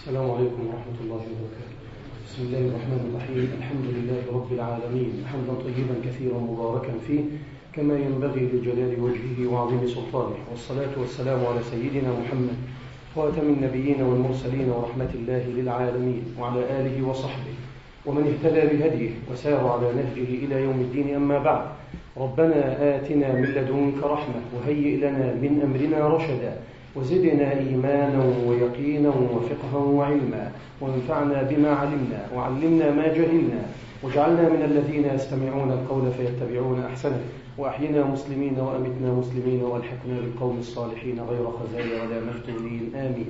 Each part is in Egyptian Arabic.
السلام عليكم ورحمة الله وبركاته بسم الله الرحمن الرحيم الحمد لله رب العالمين حمدا طيبا كثيرا مباركا فيه كما ينبغي لجلال وجهه وعظيم سلطانه والصلاة والسلام على سيدنا محمد خاتم النبيين والمرسلين ورحمة الله للعالمين وعلى آله وصحبه ومن اهتدى بهديه وسار على نهجه إلى يوم الدين أما بعد ربنا آتنا من لدنك رحمة وهيئ لنا من أمرنا رشدا وزدنا إيمانا ويقينا وفقها وعلما وانفعنا بما علمنا وعلمنا ما جهلنا واجعلنا من الذين يستمعون القول فيتبعون أحسنه وأحينا مسلمين وأمتنا مسلمين والحقنا بالقوم الصالحين غير خزايا ولا مفتونين آمين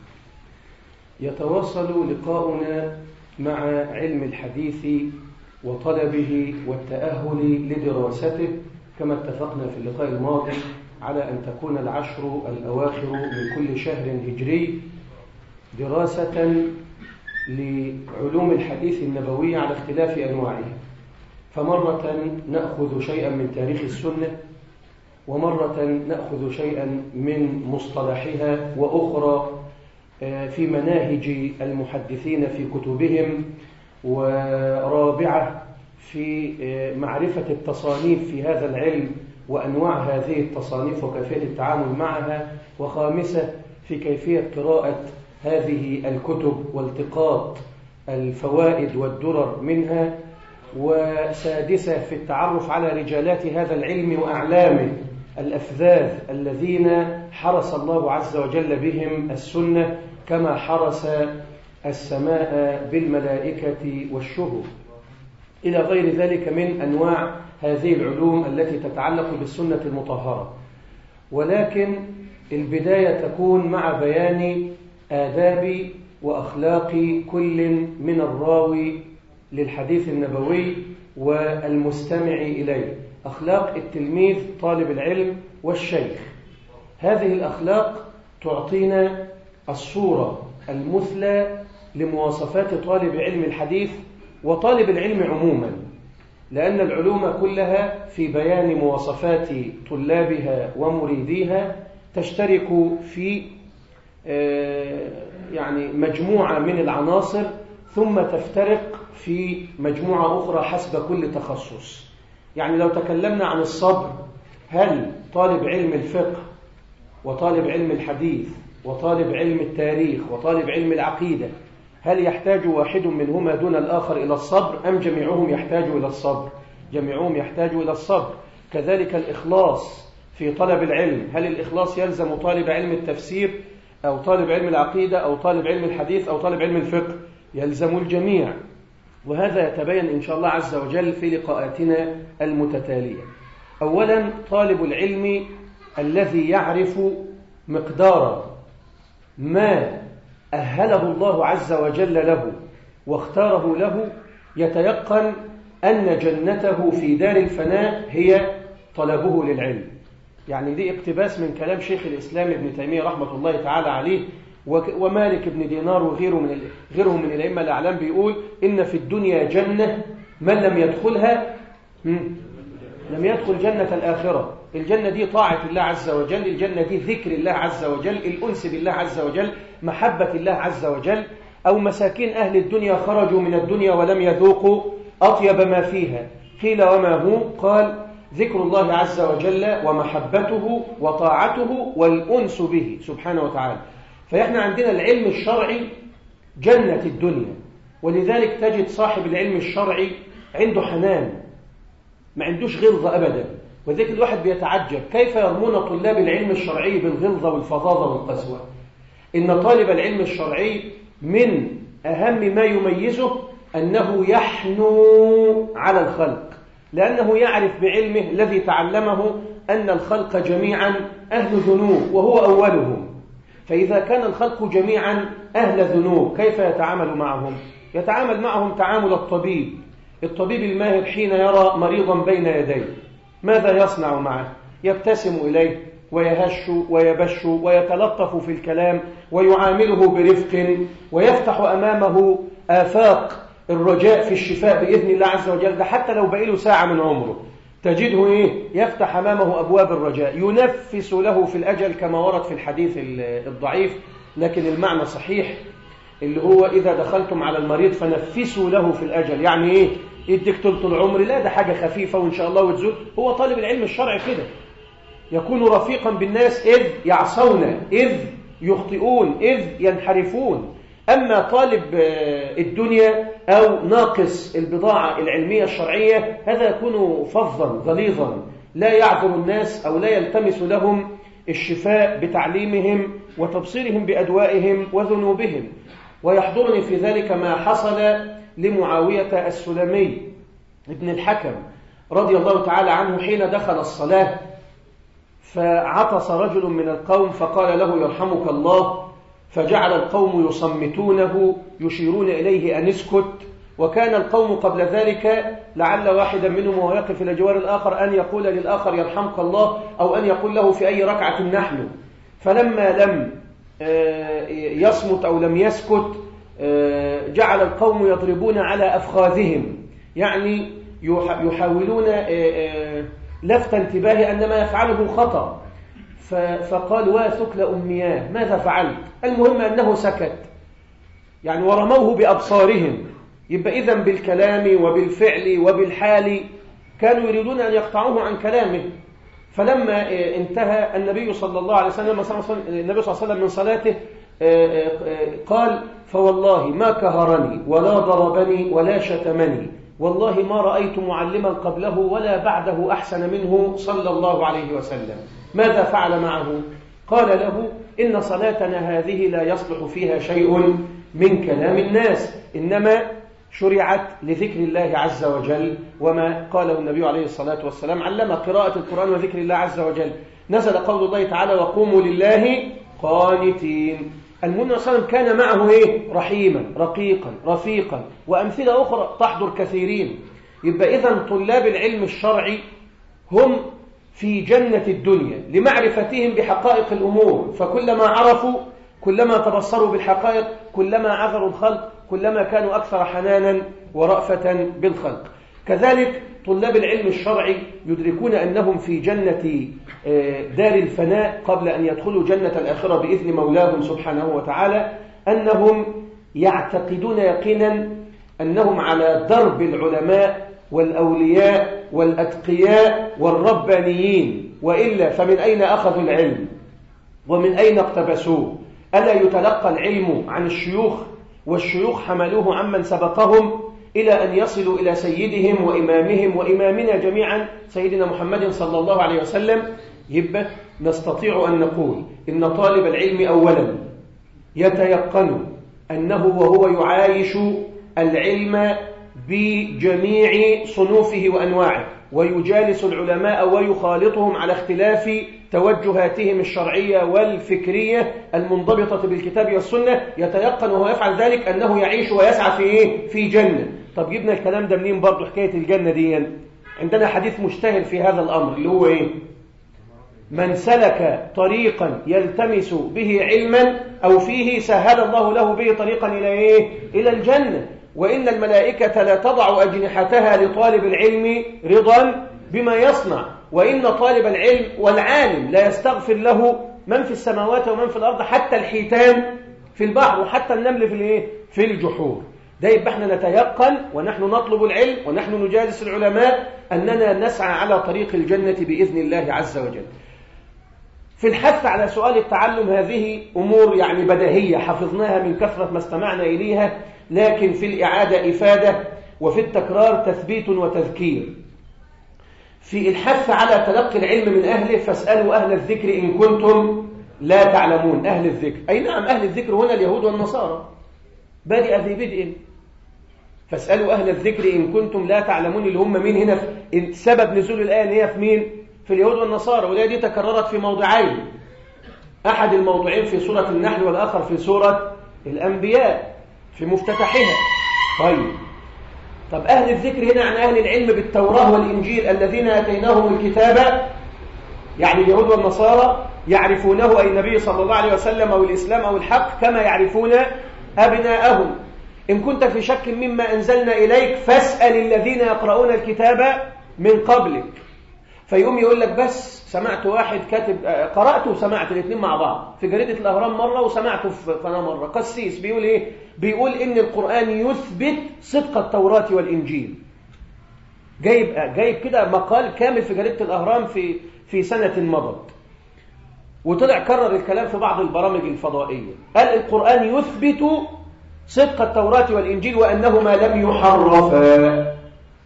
يتواصل لقاؤنا مع علم الحديث وطلبه والتأهل لدراسته كما اتفقنا في اللقاء الماضي على أن تكون العشر الأواخر من كل شهر هجري دراسة لعلوم الحديث النبوي على اختلاف أنواعها فمرة نأخذ شيئا من تاريخ السنة ومرة نأخذ شيئا من مصطلحها وأخرى في مناهج المحدثين في كتبهم ورابعة في معرفة التصانيف في هذا العلم وأنواع هذه التصانيف وكيفية التعامل معها وخامسة في كيفية قراءة هذه الكتب والتقاط الفوائد والدرر منها وسادسة في التعرف على رجالات هذا العلم وأعلامه الأفذاذ الذين حرس الله عز وجل بهم السنة كما حرس السماء بالملائكة والشهب إلى غير ذلك من أنواع هذه العلوم التي تتعلق بالسنة المطهرة ولكن البداية تكون مع بيان آداب وأخلاق كل من الراوي للحديث النبوي والمستمع إليه أخلاق التلميذ طالب العلم والشيخ هذه الأخلاق تعطينا الصورة المثلى لمواصفات طالب علم الحديث وطالب العلم عموما لأن العلوم كلها في بيان مواصفات طلابها ومريديها تشترك في يعني مجموعة من العناصر ثم تفترق في مجموعة أخرى حسب كل تخصص يعني لو تكلمنا عن الصبر هل طالب علم الفقه وطالب علم الحديث وطالب علم التاريخ وطالب علم العقيدة هل يحتاج واحد منهما دون الآخر إلى الصبر أم جميعهم يحتاج إلى الصبر جميعهم يحتاج إلى الصبر كذلك الإخلاص في طلب العلم هل الإخلاص يلزم طالب علم التفسير أو طالب علم العقيدة أو طالب علم الحديث أو طالب علم الفقه يلزم الجميع وهذا يتبين إن شاء الله عز وجل في لقاءاتنا المتتالية أولا طالب العلم الذي يعرف مقدار ما أهله الله عز وجل له واختاره له يتيقن أن جنته في دار الفناء هي طلبه للعلم يعني دي اقتباس من كلام شيخ الإسلام ابن تيمية رحمة الله تعالى عليه ومالك بن دينار وغيره من غيرهم من الأئمة الأعلام بيقول إن في الدنيا جنة من لم يدخلها لم يدخل جنة الآخرة الجنة دي طاعة الله عز وجل الجنة دي ذكر الله عز وجل الأنس بالله عز وجل محبة الله عز وجل أو مساكين أهل الدنيا خرجوا من الدنيا ولم يذوقوا أطيب ما فيها قيل وما هو قال ذكر الله عز وجل ومحبته وطاعته والأنس به سبحانه وتعالى فإحنا عندنا العلم الشرعي جنة الدنيا ولذلك تجد صاحب العلم الشرعي عنده حنان ما عندوش غلظة أبدا وذلك الواحد بيتعجب كيف يرمون طلاب العلم الشرعي بالغلظة والفظاظة والقسوة إن طالب العلم الشرعي من أهم ما يميزه أنه يحنو على الخلق لأنه يعرف بعلمه الذي تعلمه أن الخلق جميعا أهل ذنوب وهو أولهم فإذا كان الخلق جميعا أهل ذنوب كيف يتعامل معهم؟ يتعامل معهم تعامل الطبيب الطبيب الماهر حين يرى مريضا بين يديه ماذا يصنع معه؟ يبتسم إليه ويهش ويبش ويتلطف في الكلام ويعامله برفق ويفتح أمامه آفاق الرجاء في الشفاء بإذن الله عز وجل ده حتى لو بقيله ساعة من عمره تجده إيه؟ يفتح أمامه أبواب الرجاء ينفس له في الأجل كما ورد في الحديث الضعيف لكن المعنى صحيح اللي هو إذا دخلتم على المريض فنفسوا له في الأجل يعني إيه يديك طول العمر لا ده حاجة خفيفة وإن شاء الله وتزول هو طالب العلم الشرعي كده يكون رفيقا بالناس إذ يعصون إذ يخطئون إذ ينحرفون أما طالب الدنيا أو ناقص البضاعة العلمية الشرعية هذا يكون فظا غليظا لا يعذر الناس أو لا يلتمس لهم الشفاء بتعليمهم وتبصيرهم بأدوائهم وذنوبهم ويحضرني في ذلك ما حصل لمعاوية السلمي ابن الحكم رضي الله تعالى عنه حين دخل الصلاة فعطس رجل من القوم فقال له يرحمك الله فجعل القوم يصمتونه يشيرون إليه أن اسكت وكان القوم قبل ذلك لعل واحدا منهم وهو يقف إلى جوار الآخر أن يقول للآخر يرحمك الله أو أن يقول له في أي ركعة نحن فلما لم يصمت أو لم يسكت جعل القوم يضربون على أفخاذهم يعني يحاولون لفت انتباه أن ما يفعله خطأ فقال واثك لأمياه ماذا فعلت المهم أنه سكت يعني ورموه بأبصارهم يبقى إذن بالكلام وبالفعل وبالحال كانوا يريدون أن يقطعوه عن كلامه فلما انتهى النبي صلى الله عليه وسلم النبي صلى الله عليه وسلم من صلاته قال فوالله ما كهرني ولا ضربني ولا شتمني والله ما رأيت معلما قبله ولا بعده أحسن منه صلى الله عليه وسلم ماذا فعل معه؟ قال له إن صلاتنا هذه لا يصلح فيها شيء من كلام الناس إنما شرعت لذكر الله عز وجل وما قاله النبي عليه الصلاة والسلام علم قراءة القرآن وذكر الله عز وجل نزل قول الله تعالى وقوموا لله قانتين المؤمن صلى الله عليه وسلم كان معه إيه؟ رحيما رقيقا رفيقا وأمثلة أخرى تحضر كثيرين يبقى إذن طلاب العلم الشرعي هم في جنة الدنيا لمعرفتهم بحقائق الأمور فكلما عرفوا كلما تبصروا بالحقائق كلما عذروا الخلق كلما كانوا أكثر حنانا ورأفة بالخلق كذلك طلاب العلم الشرعي يدركون أنهم في جنة دار الفناء قبل أن يدخلوا جنة الآخرة بإذن مولاهم سبحانه وتعالى أنهم يعتقدون يقينا أنهم على درب العلماء والأولياء والأتقياء والربانيين وإلا فمن أين أخذوا العلم ومن أين اقتبسوه ألا يتلقى العلم عن الشيوخ والشيوخ حملوه عمن سبقهم إلى أن يصلوا إلى سيدهم وإمامهم وإمامنا جميعا سيدنا محمد صلى الله عليه وسلم يبقى نستطيع أن نقول إن طالب العلم أولا يتيقن أنه وهو يعايش العلم بجميع صنوفه وأنواعه ويجالس العلماء ويخالطهم على اختلاف توجهاتهم الشرعية والفكرية المنضبطة بالكتاب والسنة يتيقن وهو يفعل ذلك أنه يعيش ويسعى في إيه؟ في جنة طب جبنا الكلام ده منين برضو حكاية الجنة دي عندنا حديث مشتهر في هذا الأمر اللي هو إيه من سلك طريقا يلتمس به علما أو فيه سهل الله له به طريقا إلى إيه؟ إلى الجنة وإن الملائكة لا تضع أجنحتها لطالب العلم رضا بما يصنع وإن طالب العلم والعالم لا يستغفر له من في السماوات ومن في الأرض حتى الحيتان في البحر وحتى النمل في الايه في الجحور ده يبقى احنا نتيقن ونحن نطلب العلم ونحن نجالس العلماء أننا نسعى على طريق الجنة بإذن الله عز وجل في الحث على سؤال التعلم هذه أمور يعني بديهية حفظناها من كثرة ما استمعنا إليها لكن في الإعادة إفادة وفي التكرار تثبيت وتذكير في الحث على تلقي العلم من أهله فاسألوا أهل الذكر إن كنتم لا تعلمون أهل الذكر أي نعم أهل الذكر هنا اليهود والنصارى بادئ ذي بدء فاسألوا أهل الذكر إن كنتم لا تعلمون اللي هم مين هنا في سبب نزول الآية اللي هي في مين في اليهود والنصارى والآية دي تكررت في موضعين أحد الموضوعين في سورة النحل والآخر في سورة الأنبياء في مفتتحها طيب طب أهل الذكر هنا عن أهل العلم بالتوراة والإنجيل الذين أتيناهم الكتاب يعني اليهود والنصارى يعرفونه أي النبي صلى الله عليه وسلم أو الإسلام أو الحق كما يعرفون أبناءهم إن كنت في شك مما أنزلنا إليك فاسأل الذين يقرؤون الكتاب من قبلك فيقوم يقول لك بس سمعت واحد كاتب قرأته وسمعت الاثنين مع بعض في جريدة الأهرام مرة وسمعته في قناة مرة قسيس بيقول إيه؟ بيقول إن القرآن يثبت صدق التوراة والإنجيل جايب جايب كده مقال كامل في جريدة الأهرام في في سنة مضت وطلع كرر الكلام في بعض البرامج الفضائية قال القرآن يثبت صدق التوراة والإنجيل وأنهما لم يحرفا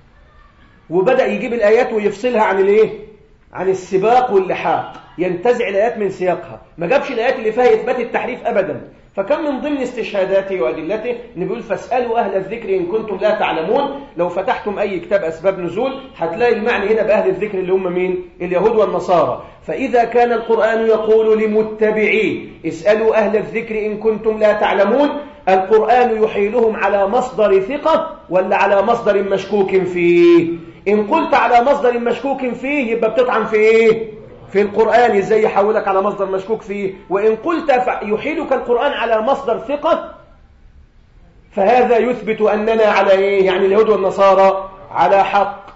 وبدأ يجيب الآيات ويفصلها عن الإيه؟ عن السباق واللحاق ينتزع الآيات من سياقها ما جابش الآيات اللي فيها إثبات التحريف أبدا فكان من ضمن استشهاداته وأدلته إن بيقول فاسألوا أهل الذكر إن كنتم لا تعلمون لو فتحتم أي كتاب أسباب نزول هتلاقي المعنى هنا بأهل الذكر اللي هم مين؟ اليهود والنصارى فإذا كان القرآن يقول لمتبعيه اسألوا أهل الذكر إن كنتم لا تعلمون القرآن يحيلهم على مصدر ثقة ولا على مصدر مشكوك فيه إن قلت على مصدر مشكوك فيه يبقى بتطعن في إيه؟ في القرآن إزاي يحولك على مصدر مشكوك فيه وإن قلت يحيلك القرآن على مصدر ثقة فهذا يثبت أننا على إيه؟ يعني اليهود والنصارى على حق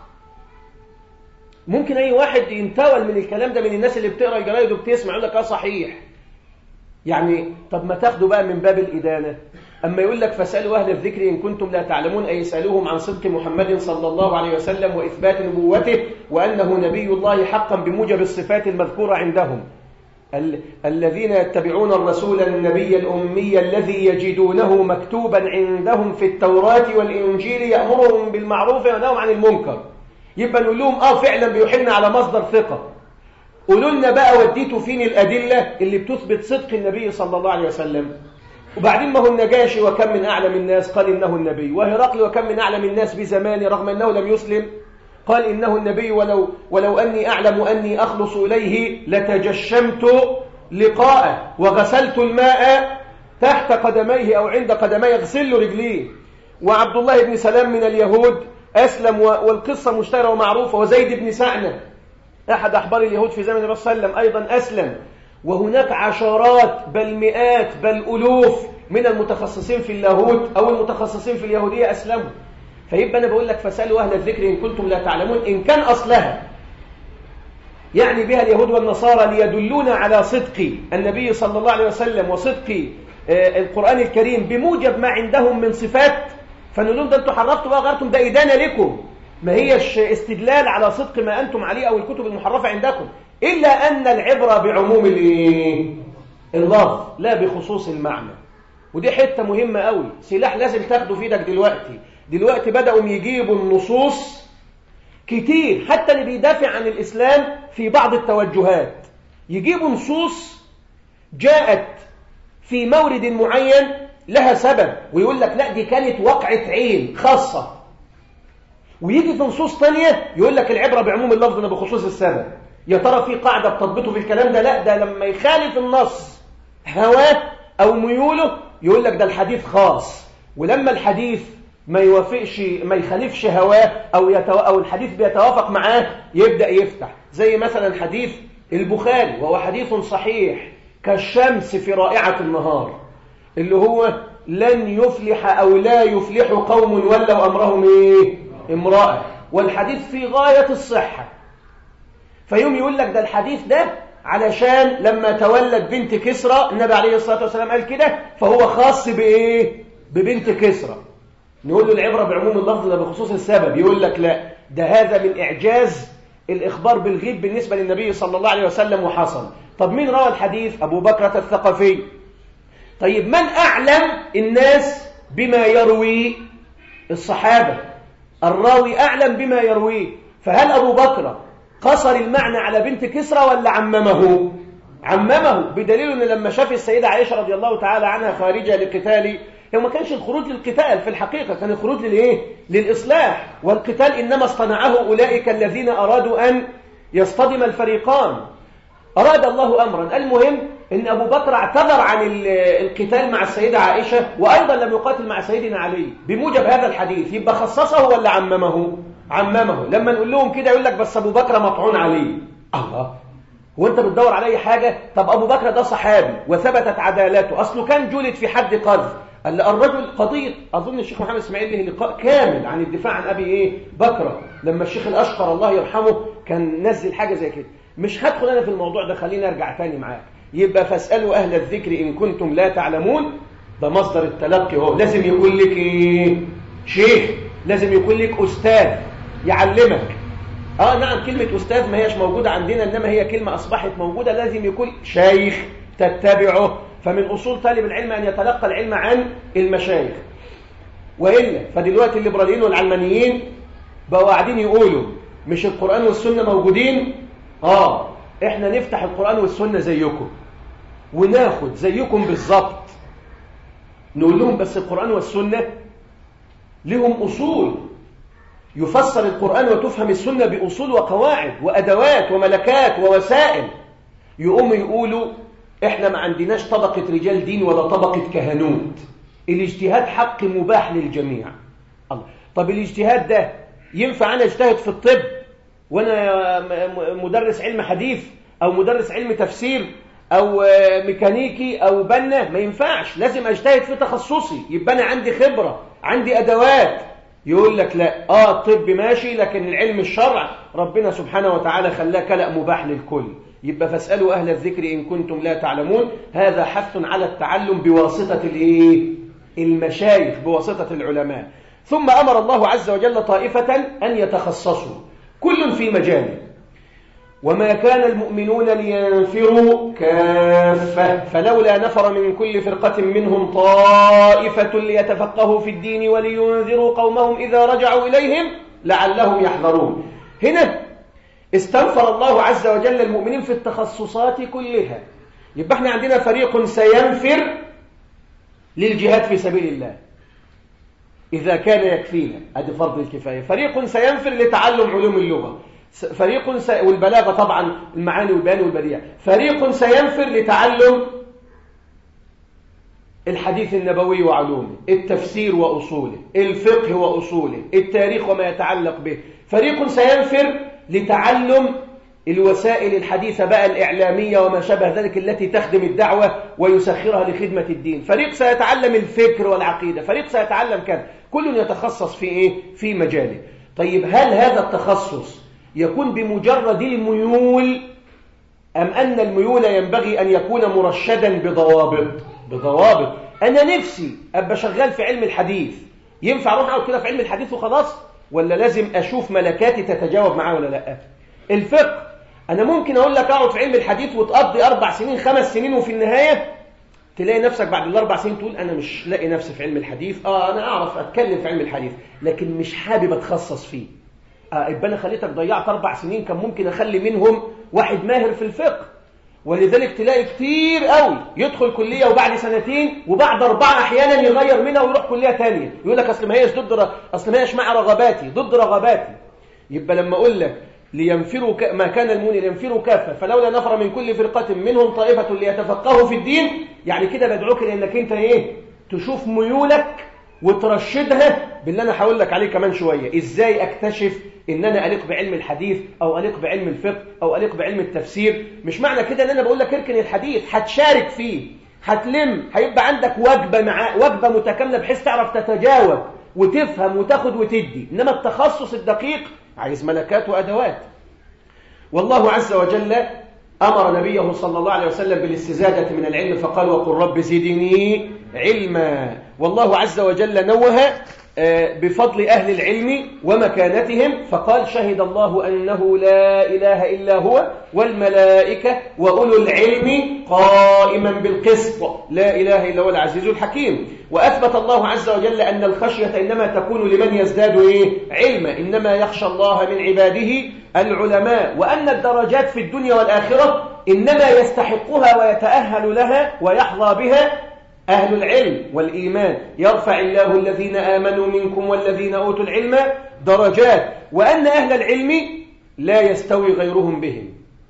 ممكن أي واحد ينتول من الكلام ده من الناس اللي بتقرأ الجرايد وبتسمع يقول لك آه صحيح يعني طب ما تاخدوا بقى من باب الإدانة أما يقول لك فاسألوا أهل الذكر إن كنتم لا تعلمون أي يسألوهم عن صدق محمد صلى الله عليه وسلم وإثبات نبوته وأنه نبي الله حقا بموجب الصفات المذكورة عندهم ال الذين يتبعون الرسول النبي الأمي الذي يجدونه مكتوبا عندهم في التوراة والإنجيل يأمرهم بالمعروف وينهاهم عن المنكر يبقى نقول لهم آه فعلا بيحلنا على مصدر ثقة قولوا لنا بقى وديتوا فين الأدلة اللي بتثبت صدق النبي صلى الله عليه وسلم وبعدين ما هو النجاشي وكم من أعلم الناس قال إنه النبي وهرقل وكم من أعلم الناس بزمانه رغم أنه لم يسلم قال إنه النبي ولو, ولو أني أعلم أني أخلص إليه لتجشمت لقاءه وغسلت الماء تحت قدميه أو عند قدميه اغسل رجليه وعبد الله بن سلام من اليهود أسلم والقصة مشتهرة ومعروفة وزيد بن سعنة أحد أحبار اليهود في زمن الرسول صلى الله عليه وسلم أيضا أسلم وهناك عشرات بل مئات بل ألوف من المتخصصين في اللاهوت أو المتخصصين في اليهودية أسلموا فيبقى أنا بقول لك فسألوا أهل الذكر إن كنتم لا تعلمون إن كان أصلها يعني بها اليهود والنصارى ليدلونا على صدق النبي صلى الله عليه وسلم وصدق القرآن الكريم بموجب ما عندهم من صفات فنقول لهم ده انتم حرفتوا بقى غيرتم ده إدانة لكم ما هيش استدلال على صدق ما أنتم عليه أو الكتب المحرفة عندكم إلا أن العبرة بعموم اللفظ لا بخصوص المعنى ودي حتة مهمة قوي سلاح لازم تاخده في ايدك دلوقتي دلوقتي بدأوا يجيبوا النصوص كتير حتى اللي بيدافع عن الإسلام في بعض التوجهات يجيبوا نصوص جاءت في مورد معين لها سبب ويقول لك لا دي كانت وقعة عين خاصة ويجي في نصوص تانية يقول لك العبرة بعموم اللفظ بخصوص السبب يا ترى في قاعدة بتضبطه في الكلام ده لا ده لما يخالف النص هواه أو ميوله يقول لك ده الحديث خاص ولما الحديث ما يوافقش ما يخالفش هواه أو, يتو... أو الحديث بيتوافق معاه يبدأ يفتح زي مثلا حديث البخاري وهو حديث صحيح كالشمس في رائعة النهار اللي هو لن يفلح أو لا يفلح قوم ولوا أمرهم إيه؟ امرأة والحديث في غاية الصحة فيوم يقول لك ده الحديث ده علشان لما تولد بنت كسرى النبي عليه الصلاة والسلام قال كده فهو خاص بإيه؟ ببنت كسرى نقول له العبرة بعموم اللفظ ده بخصوص السبب يقول لك لا ده هذا من إعجاز الإخبار بالغيب بالنسبة للنبي صلى الله عليه وسلم وحصل طب مين روى الحديث أبو بكرة الثقفي طيب من أعلم الناس بما يروي الصحابة الراوي أعلم بما يرويه فهل أبو بكر قصر المعنى على بنت كسرى ولا عممه عممه بدليل أن لما شاف السيدة عائشة رضي الله تعالى عنها خارجة لقتال هو ما كانش الخروج للقتال في الحقيقة كان الخروج للإيه؟ للإصلاح والقتال إنما اصطنعه أولئك الذين أرادوا أن يصطدم الفريقان أراد الله أمرا المهم أن أبو بكر اعتذر عن القتال مع السيدة عائشة وأيضا لم يقاتل مع سيدنا علي بموجب هذا الحديث يبقى خصصه ولا عممه عممه لما نقول لهم كده يقول لك بس أبو بكر مطعون عليه الله هو أنت بتدور على أي حاجة طب أبو بكر ده صحابي وثبتت عدالته أصله كان جلد في حد قذف قال الرجل قضية أظن الشيخ محمد إسماعيل له لقاء كامل عن الدفاع عن أبي إيه بكرة لما الشيخ الأشقر الله يرحمه كان نزل حاجة زي كده مش هدخل أنا في الموضوع ده خليني أرجع تاني معاك يبقى فاسألوا أهل الذكر إن كنتم لا تعلمون ده مصدر التلقي هو لازم يكون لك إيه؟ شيخ لازم يكون لك أستاذ يعلمك آه نعم كلمة أستاذ ما هيش موجودة عندنا إنما هي كلمة أصبحت موجودة لازم يكون شيخ تتبعه فمن أصول طالب العلم أن يتلقى العلم عن المشايخ وإلا فدلوقتي الليبراليين والعلمانيين بقوا قاعدين يقولوا مش القرآن والسنة موجودين آه إحنا نفتح القرآن والسنة زيكم وناخد زيكم بالظبط نقول لهم بس القرآن والسنة لهم أصول يفسر القرآن وتفهم السنة بأصول وقواعد وأدوات وملكات ووسائل يقوموا يقولوا إحنا ما عندناش طبقة رجال دين ولا طبقة كهنوت الاجتهاد حق مباح للجميع الله طب الاجتهاد ده ينفع أنا اجتهد في الطب وأنا مدرس علم حديث أو مدرس علم تفسير أو ميكانيكي أو بنا ما ينفعش لازم أجتهد في تخصصي يبقى أنا عندي خبرة عندي أدوات يقول لك لا آه الطب ماشي لكن العلم الشرع ربنا سبحانه وتعالى خلاه كلأ مباح للكل يبقى فاسألوا أهل الذكر إن كنتم لا تعلمون هذا حث على التعلم بواسطة الإيه؟ المشايخ بواسطة العلماء ثم أمر الله عز وجل طائفة أن يتخصصوا كل في مجاله وما كان المؤمنون لينفروا كافة فلولا نفر من كل فرقة منهم طائفة ليتفقهوا في الدين ولينذروا قومهم إذا رجعوا إليهم لعلهم يحذرون هنا استنفر الله عز وجل المؤمنين في التخصصات كلها يبقى احنا عندنا فريق سينفر للجهاد في سبيل الله إذا كان يكفينا هذا فرض الكفاية فريق سينفر لتعلم علوم اللغة فريق س... والبلاغة طبعا المعاني والبيان والبديع فريق سينفر لتعلم الحديث النبوي وعلومه التفسير وأصوله الفقه وأصوله التاريخ وما يتعلق به فريق سينفر لتعلم الوسائل الحديثة بقى الإعلامية وما شابه ذلك التي تخدم الدعوة ويسخرها لخدمة الدين فريق سيتعلم الفكر والعقيدة فريق سيتعلم كذا كل يتخصص في إيه؟ في مجاله طيب هل هذا التخصص يكون بمجرد الميول أم أن الميول ينبغي أن يكون مرشدا بضوابط بضوابط أنا نفسي أبقى شغال في علم الحديث ينفع أروح أقعد كده في علم الحديث وخلاص ولا لازم أشوف ملكاتي تتجاوب معاه ولا لا الفقه أنا ممكن أقول لك أقعد في علم الحديث وتقضي أربع سنين خمس سنين وفي النهاية تلاقي نفسك بعد الأربع سنين تقول أنا مش لاقي نفسي في علم الحديث آه أنا أعرف أتكلم في علم الحديث لكن مش حابب أتخصص فيه آه يبقى أنا خليتك ضيعت أربع سنين كان ممكن أخلي منهم واحد ماهر في الفقه ولذلك تلاقي كتير قوي يدخل كلية وبعد سنتين وبعد أربعة أحيانا يغير منها ويروح كلية تانية يقول لك أصل ما هيش ضد ر... أصل ما هيش مع رغباتي ضد رغباتي يبقى لما أقول لك لينفروا ك... ما كان المؤمن لينفروا كافة فلولا نفر من كل فرقة منهم طائفة ليتفقهوا في الدين يعني كده بدعوك لأنك أنت إيه تشوف ميولك وترشدها باللي أنا هقول لك عليه كمان شوية إزاي أكتشف إن أنا أليق بعلم الحديث أو أليق بعلم الفقه أو أليق بعلم التفسير مش معنى كده إن أنا بقول لك اركن الحديث هتشارك فيه هتلم هيبقى عندك وجبة مع وجبة متكاملة بحيث تعرف تتجاوب وتفهم وتاخد وتدي إنما التخصص الدقيق عايز ملكات وأدوات والله عز وجل أمر نبيه صلى الله عليه وسلم بالاستزادة من العلم فقال وقل رب زدني علما والله عز وجل نوه بفضل أهل العلم ومكانتهم فقال شهد الله أنه لا إله إلا هو والملائكة وأولو العلم قائما بالقسط لا إله إلا هو العزيز الحكيم وأثبت الله عز وجل أن الخشية إنما تكون لمن يزداد إيه؟ علما إنما يخشى الله من عباده العلماء وأن الدرجات في الدنيا والآخرة إنما يستحقها ويتأهل لها ويحظى بها أهل العلم والإيمان يرفع الله الذين آمنوا منكم والذين أوتوا العلم درجات وأن أهل العلم لا يستوي غيرهم بهم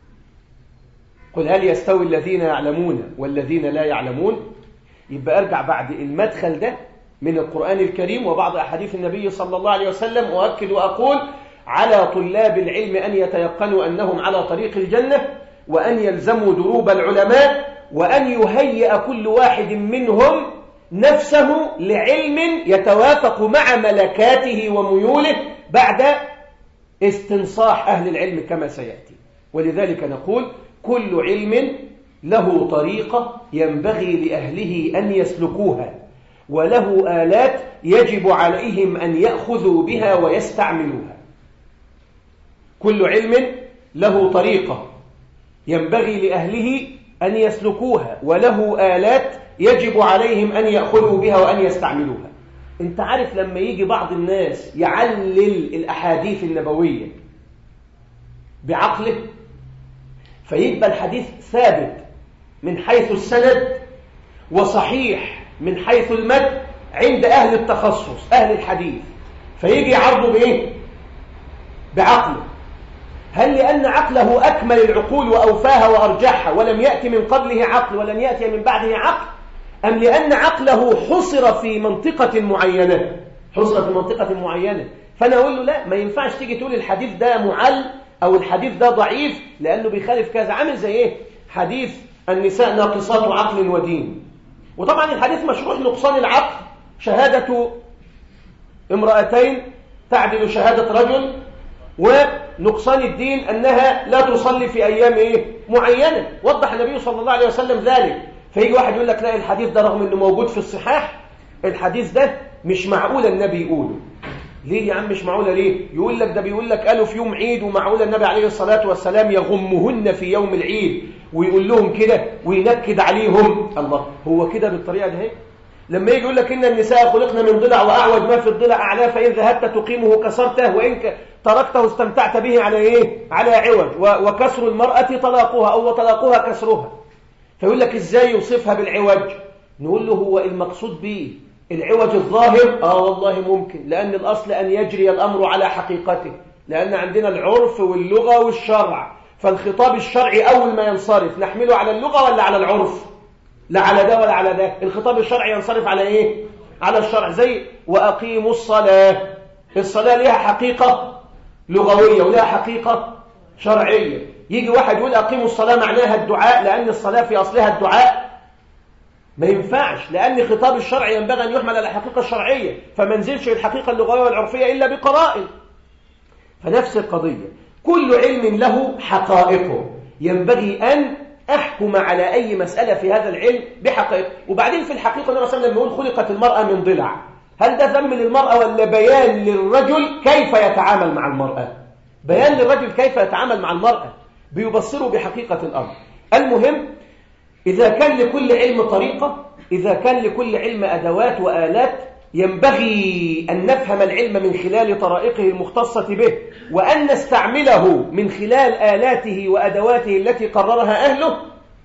قل هل يستوي الذين يعلمون والذين لا يعلمون يبقى أرجع بعد المدخل ده من القرآن الكريم وبعض أحاديث النبي صلى الله عليه وسلم وأكد وأقول على طلاب العلم أن يتيقنوا أنهم على طريق الجنة وأن يلزموا دروب العلماء وأن يهيئ كل واحد منهم نفسه لعلم يتوافق مع ملكاته وميوله بعد استنصاح أهل العلم كما سيأتي ولذلك نقول كل علم له طريقة ينبغي لأهله أن يسلكوها وله آلات يجب عليهم أن يأخذوا بها ويستعملوها كل علم له طريقة ينبغي لأهله أن يسلكوها وله آلات يجب عليهم أن يأخذوا بها وأن يستعملوها انت عارف لما يجي بعض الناس يعلل الأحاديث النبوية بعقله فيبقى الحديث ثابت من حيث السند وصحيح من حيث المد عند أهل التخصص أهل الحديث فيجي يعرضه بإيه؟ بعقله هل لأن عقله أكمل العقول وأوفاها وأرجحها ولم يأتي من قبله عقل ولن يأتي من بعده عقل أم لأن عقله حصر في منطقة معينة حصر في منطقة معينة فأنا أقول له لا ما ينفعش تيجي تقول الحديث ده معل أو الحديث ده ضعيف لأنه بيخالف كذا عامل زي إيه حديث النساء ناقصات عقل ودين وطبعا الحديث مشروح نقصان العقل شهادة امرأتين تعدل شهادة رجل ونقصان الدين أنها لا تصلي في أيام إيه؟ معينة وضح النبي صلى الله عليه وسلم ذلك فيجي واحد يقول لك لا الحديث ده رغم أنه موجود في الصحاح الحديث ده مش معقول النبي يقوله ليه يا عم مش معقولة ليه يقول لك ده بيقول لك قالوا في يوم عيد ومعقول النبي عليه الصلاة والسلام يغمهن في يوم العيد ويقول لهم كده وينكد عليهم الله هو كده بالطريقة دي لما يجي يقول لك إن النساء خلقنا من ضلع وأعوج ما في الضلع أعلاه فإن ذهبت تقيمه كسرته وإن تركته استمتعت به على إيه؟ على عوج وكسر المرأة طلاقها أو طلاقها كسرها فيقول لك إزاي يوصفها بالعوج نقول له هو المقصود به العوج الظاهر آه والله ممكن لأن الأصل أن يجري الأمر على حقيقته لأن عندنا العرف واللغة والشرع فالخطاب الشرعي أول ما ينصرف نحمله على اللغة ولا على العرف لا على ده ولا على ده الخطاب الشرعي ينصرف على إيه على الشرع زي وأقيموا الصلاة الصلاة لها حقيقة لغوية ولها حقيقة شرعية يجي واحد يقول أقيموا الصلاة معناها الدعاء لأن الصلاة في أصلها الدعاء ما ينفعش لأن خطاب الشرع ينبغي أن يحمل على الحقيقة الشرعية فما نزلش الحقيقة اللغوية والعرفية إلا بقرائن فنفس القضية كل علم له حقائقه ينبغي أن أحكم على أي مسألة في هذا العلم بحقائق وبعدين في الحقيقة النبي صلى الله عليه وسلم يقول خلقت المرأة من ضلع هل ده ذم للمرأة ولا بيان للرجل كيف يتعامل مع المرأة بيان للرجل كيف يتعامل مع المرأة بيبصروا بحقيقة الأمر المهم إذا كان لكل علم طريقة إذا كان لكل علم أدوات وآلات ينبغي أن نفهم العلم من خلال طرائقه المختصة به وأن نستعمله من خلال آلاته وأدواته التي قررها أهله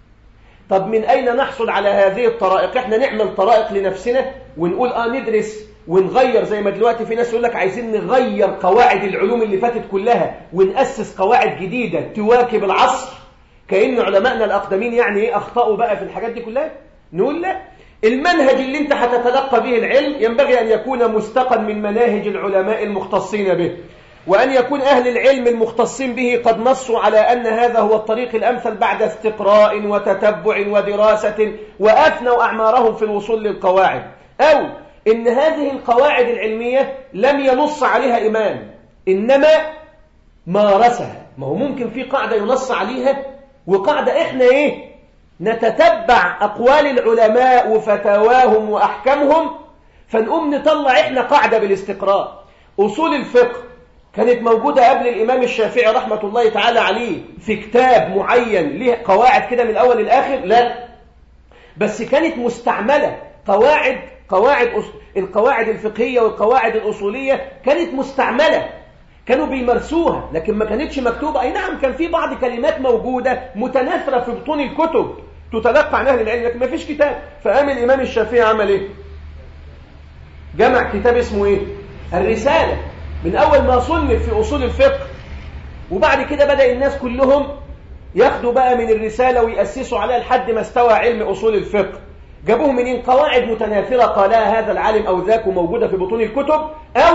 طب من أين نحصل على هذه الطرائق احنا نعمل طرائق لنفسنا ونقول آه ندرس ونغير زي ما دلوقتي في ناس يقول لك عايزين نغير قواعد العلوم اللي فاتت كلها ونأسس قواعد جديدة تواكب العصر كأن علمائنا الأقدمين يعني ايه أخطأوا بقى في الحاجات دي كلها نقول لا المنهج اللي انت هتتلقى به العلم ينبغي أن يكون مستقا من مناهج العلماء المختصين به وأن يكون أهل العلم المختصين به قد نصوا على أن هذا هو الطريق الأمثل بعد استقراء وتتبع ودراسة وأفنوا أعمارهم في الوصول للقواعد أو إن هذه القواعد العلمية لم ينص عليها إمام إنما مارسها ما هو ممكن في قاعدة ينص عليها وقاعدة إحنا إيه نتتبع أقوال العلماء وفتاواهم وأحكامهم فنقوم نطلع إحنا قاعدة بالاستقراء أصول الفقه كانت موجودة قبل الإمام الشافعي رحمة الله تعالى عليه في كتاب معين له قواعد كده من الأول للآخر لا بس كانت مستعملة قواعد قواعد القواعد الفقهية والقواعد الأصولية كانت مستعملة كانوا بيمارسوها لكن ما كانتش مكتوبة أي نعم كان في بعض كلمات موجودة متناثرة في بطون الكتب تتلقى عن أهل العلم لكن ما فيش كتاب فقام الإمام الشافعي عمل إيه جمع كتاب اسمه إيه الرسالة من أول ما صنف في أصول الفقه وبعد كده بدأ الناس كلهم ياخدوا بقى من الرسالة ويأسسوا عليها لحد ما استوى علم أصول الفقه جابوه منين قواعد متناثرة قالها هذا العالم أو ذاك موجودة في بطون الكتب أو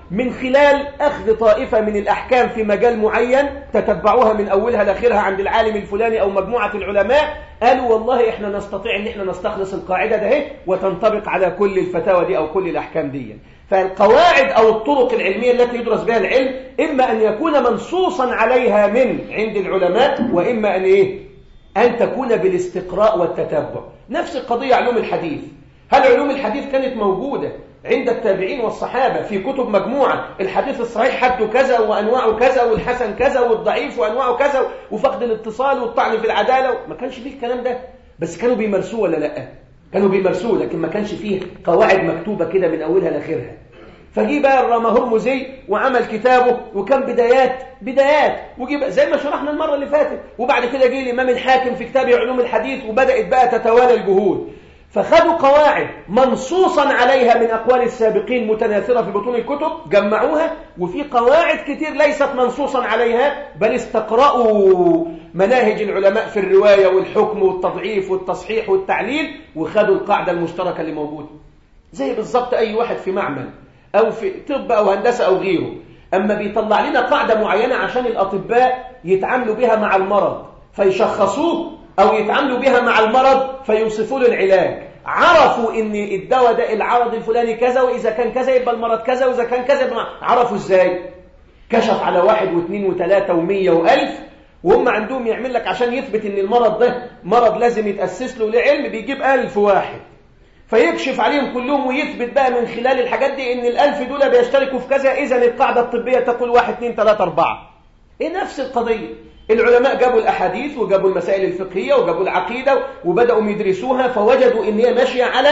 من خلال أخذ طائفة من الأحكام في مجال معين تتبعوها من أولها لآخرها عند العالم الفلاني أو مجموعة العلماء قالوا والله إحنا نستطيع إن إحنا نستخلص القاعدة ده وتنطبق على كل الفتاوى دي أو كل الأحكام دي فالقواعد أو الطرق العلمية التي يدرس بها العلم إما أن يكون منصوصا عليها من عند العلماء وإما أن إيه؟ أن تكون بالاستقراء والتتبع نفس القضية علوم الحديث هل علوم الحديث كانت موجودة عند التابعين والصحابة في كتب مجموعة الحديث الصحيح حده كذا وأنواعه كذا والحسن كذا والضعيف وأنواعه كذا وفقد الاتصال والطعن في العدالة ما كانش فيه الكلام ده بس كانوا بيمارسوه ولا لأ كانوا بيمارسوه لكن ما كانش فيه قواعد مكتوبة كده من أولها لآخرها فجي بقى الرمهرمزي وعمل كتابه وكان بدايات بدايات وجي بقى زي ما شرحنا المرة اللي فاتت وبعد كده جه الإمام الحاكم في كتاب علوم الحديث وبدأت بقى تتوالى الجهود فخدوا قواعد منصوصا عليها من أقوال السابقين متناثرة في بطون الكتب جمعوها وفي قواعد كتير ليست منصوصا عليها بل استقرأوا مناهج العلماء في الرواية والحكم والتضعيف والتصحيح والتعليل وخدوا القاعدة المشتركة اللي موجودة زي بالظبط أي واحد في معمل أو في طب أو هندسة أو غيره أما بيطلع لنا قاعدة معينة عشان الأطباء يتعاملوا بها مع المرض فيشخصوه أو يتعاملوا بها مع المرض فيوصفوا له العلاج عرفوا ان الدواء ده العرض الفلاني كذا واذا كان كذا يبقى المرض كذا واذا كان كذا يبقى عرفوا ازاي كشف على واحد واثنين وثلاثة ومية والف وهم عندهم يعمل لك عشان يثبت ان المرض ده مرض لازم يتأسس له لعلم بيجيب ألف واحد فيكشف عليهم كلهم ويثبت بقى من خلال الحاجات دي ان الألف دول بيشتركوا في كذا اذا القاعدة الطبية تقول واحد اثنين ثلاثة أربعة ايه نفس القضية العلماء جابوا الأحاديث وجابوا المسائل الفقهية وجابوا العقيدة وبدأوا يدرسوها فوجدوا إن هي ماشية على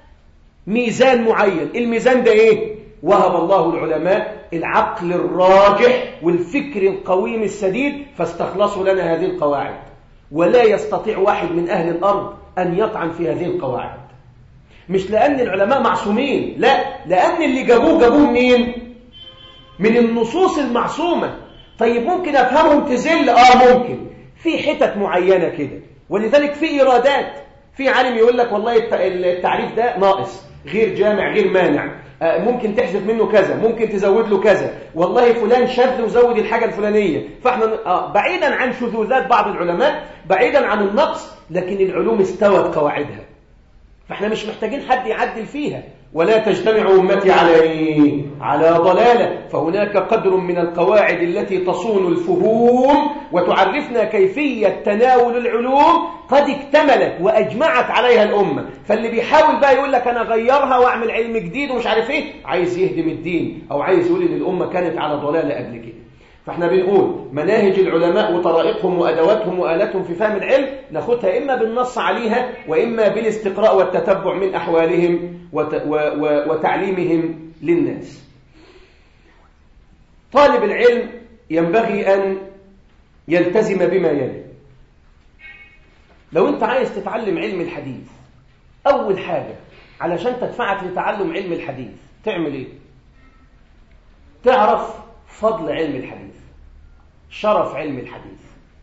ميزان معين الميزان ده إيه؟ وهب الله العلماء العقل الراجح والفكر القويم السديد فاستخلصوا لنا هذه القواعد ولا يستطيع واحد من أهل الأرض أن يطعن في هذه القواعد مش لأن العلماء معصومين لا لأن اللي جابوه جابوه منين؟ من النصوص المعصومة طيب ممكن أفهمهم تزل آه ممكن في حتت معينة كده ولذلك في إيرادات في عالم يقول لك والله التعريف ده ناقص غير جامع غير مانع آه ممكن تحذف منه كذا ممكن تزود له كذا والله فلان شذ وزود الحاجة الفلانية فاحنا آه بعيدا عن شذوذات بعض العلماء بعيدا عن النقص لكن العلوم استوت قواعدها فاحنا مش محتاجين حد يعدل فيها ولا تجتمع أمتي على إيه؟ على ضلالة فهناك قدر من القواعد التي تصون الفهوم وتعرفنا كيفية تناول العلوم قد اكتملت وأجمعت عليها الأمة فاللي بيحاول بقى يقول لك أنا غيرها وأعمل علم جديد ومش عارف إيه عايز يهدم الدين أو عايز يقول إن الأمة كانت على ضلالة قبل كده فاحنا بنقول مناهج العلماء وطرائقهم وأدواتهم وآلاتهم في فهم العلم ناخدها إما بالنص عليها وإما بالاستقراء والتتبع من أحوالهم وت و و وتعليمهم للناس طالب العلم ينبغي أن يلتزم بما يلي لو أنت عايز تتعلم علم الحديث أول حاجة علشان تدفعك لتعلم علم الحديث تعمل إيه؟ تعرف فضل علم الحديث شرف علم الحديث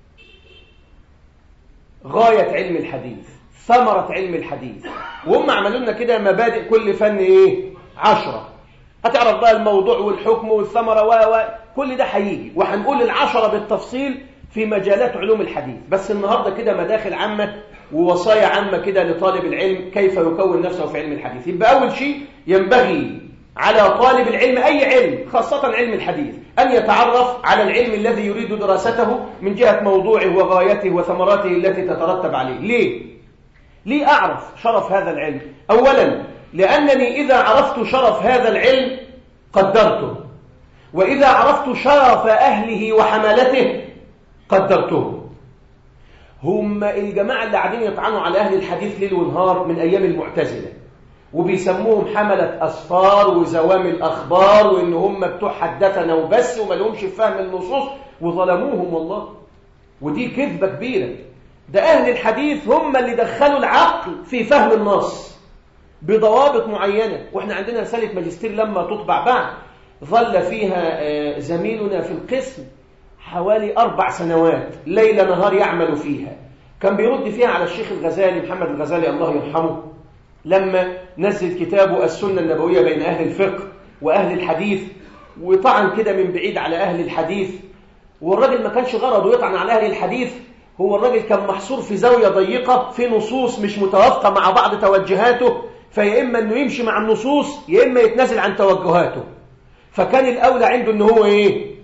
غاية علم الحديث ثمرة علم الحديث وهم عملوا لنا كده مبادئ كل فن ايه عشرة هتعرف بقى الموضوع والحكم والثمرة و و كل ده هيجي وهنقول العشرة بالتفصيل في مجالات علوم الحديث بس النهاردة كده مداخل عامة ووصايا عامة كده لطالب العلم كيف يكون نفسه في علم الحديث يبقى أول شيء ينبغي على طالب العلم أي علم خاصة علم الحديث أن يتعرف على العلم الذي يريد دراسته من جهة موضوعه وغايته وثمراته التي تترتب عليه ليه؟ ليه أعرف شرف هذا العلم؟ أولا لأنني إذا عرفت شرف هذا العلم قدرته وإذا عرفت شرف أهله وحملته قدرته هم الجماعة اللي قاعدين يطعنوا على أهل الحديث ليل ونهار من أيام المعتزلة وبيسموهم حملة أسفار وزوام الأخبار وإن هم بتوع حدثنا وبس وما لهمش فهم النصوص وظلموهم والله ودي كذبة كبيرة ده أهل الحديث هم اللي دخلوا العقل في فهم النص بضوابط معينة وإحنا عندنا رسالة ماجستير لما تطبع بعد ظل فيها زميلنا في القسم حوالي أربع سنوات ليل نهار يعمل فيها كان بيرد فيها على الشيخ الغزالي محمد الغزالي الله يرحمه لما نزل كتابه السنة النبوية بين أهل الفقه وأهل الحديث وطعن كده من بعيد على أهل الحديث والراجل ما كانش غرضه يطعن على أهل الحديث هو الراجل كان محصور في زاوية ضيقة في نصوص مش متوافقة مع بعض توجهاته فيا إما أنه يمشي مع النصوص يا إما يتنازل عن توجهاته فكان الأولى عنده أنه هو إيه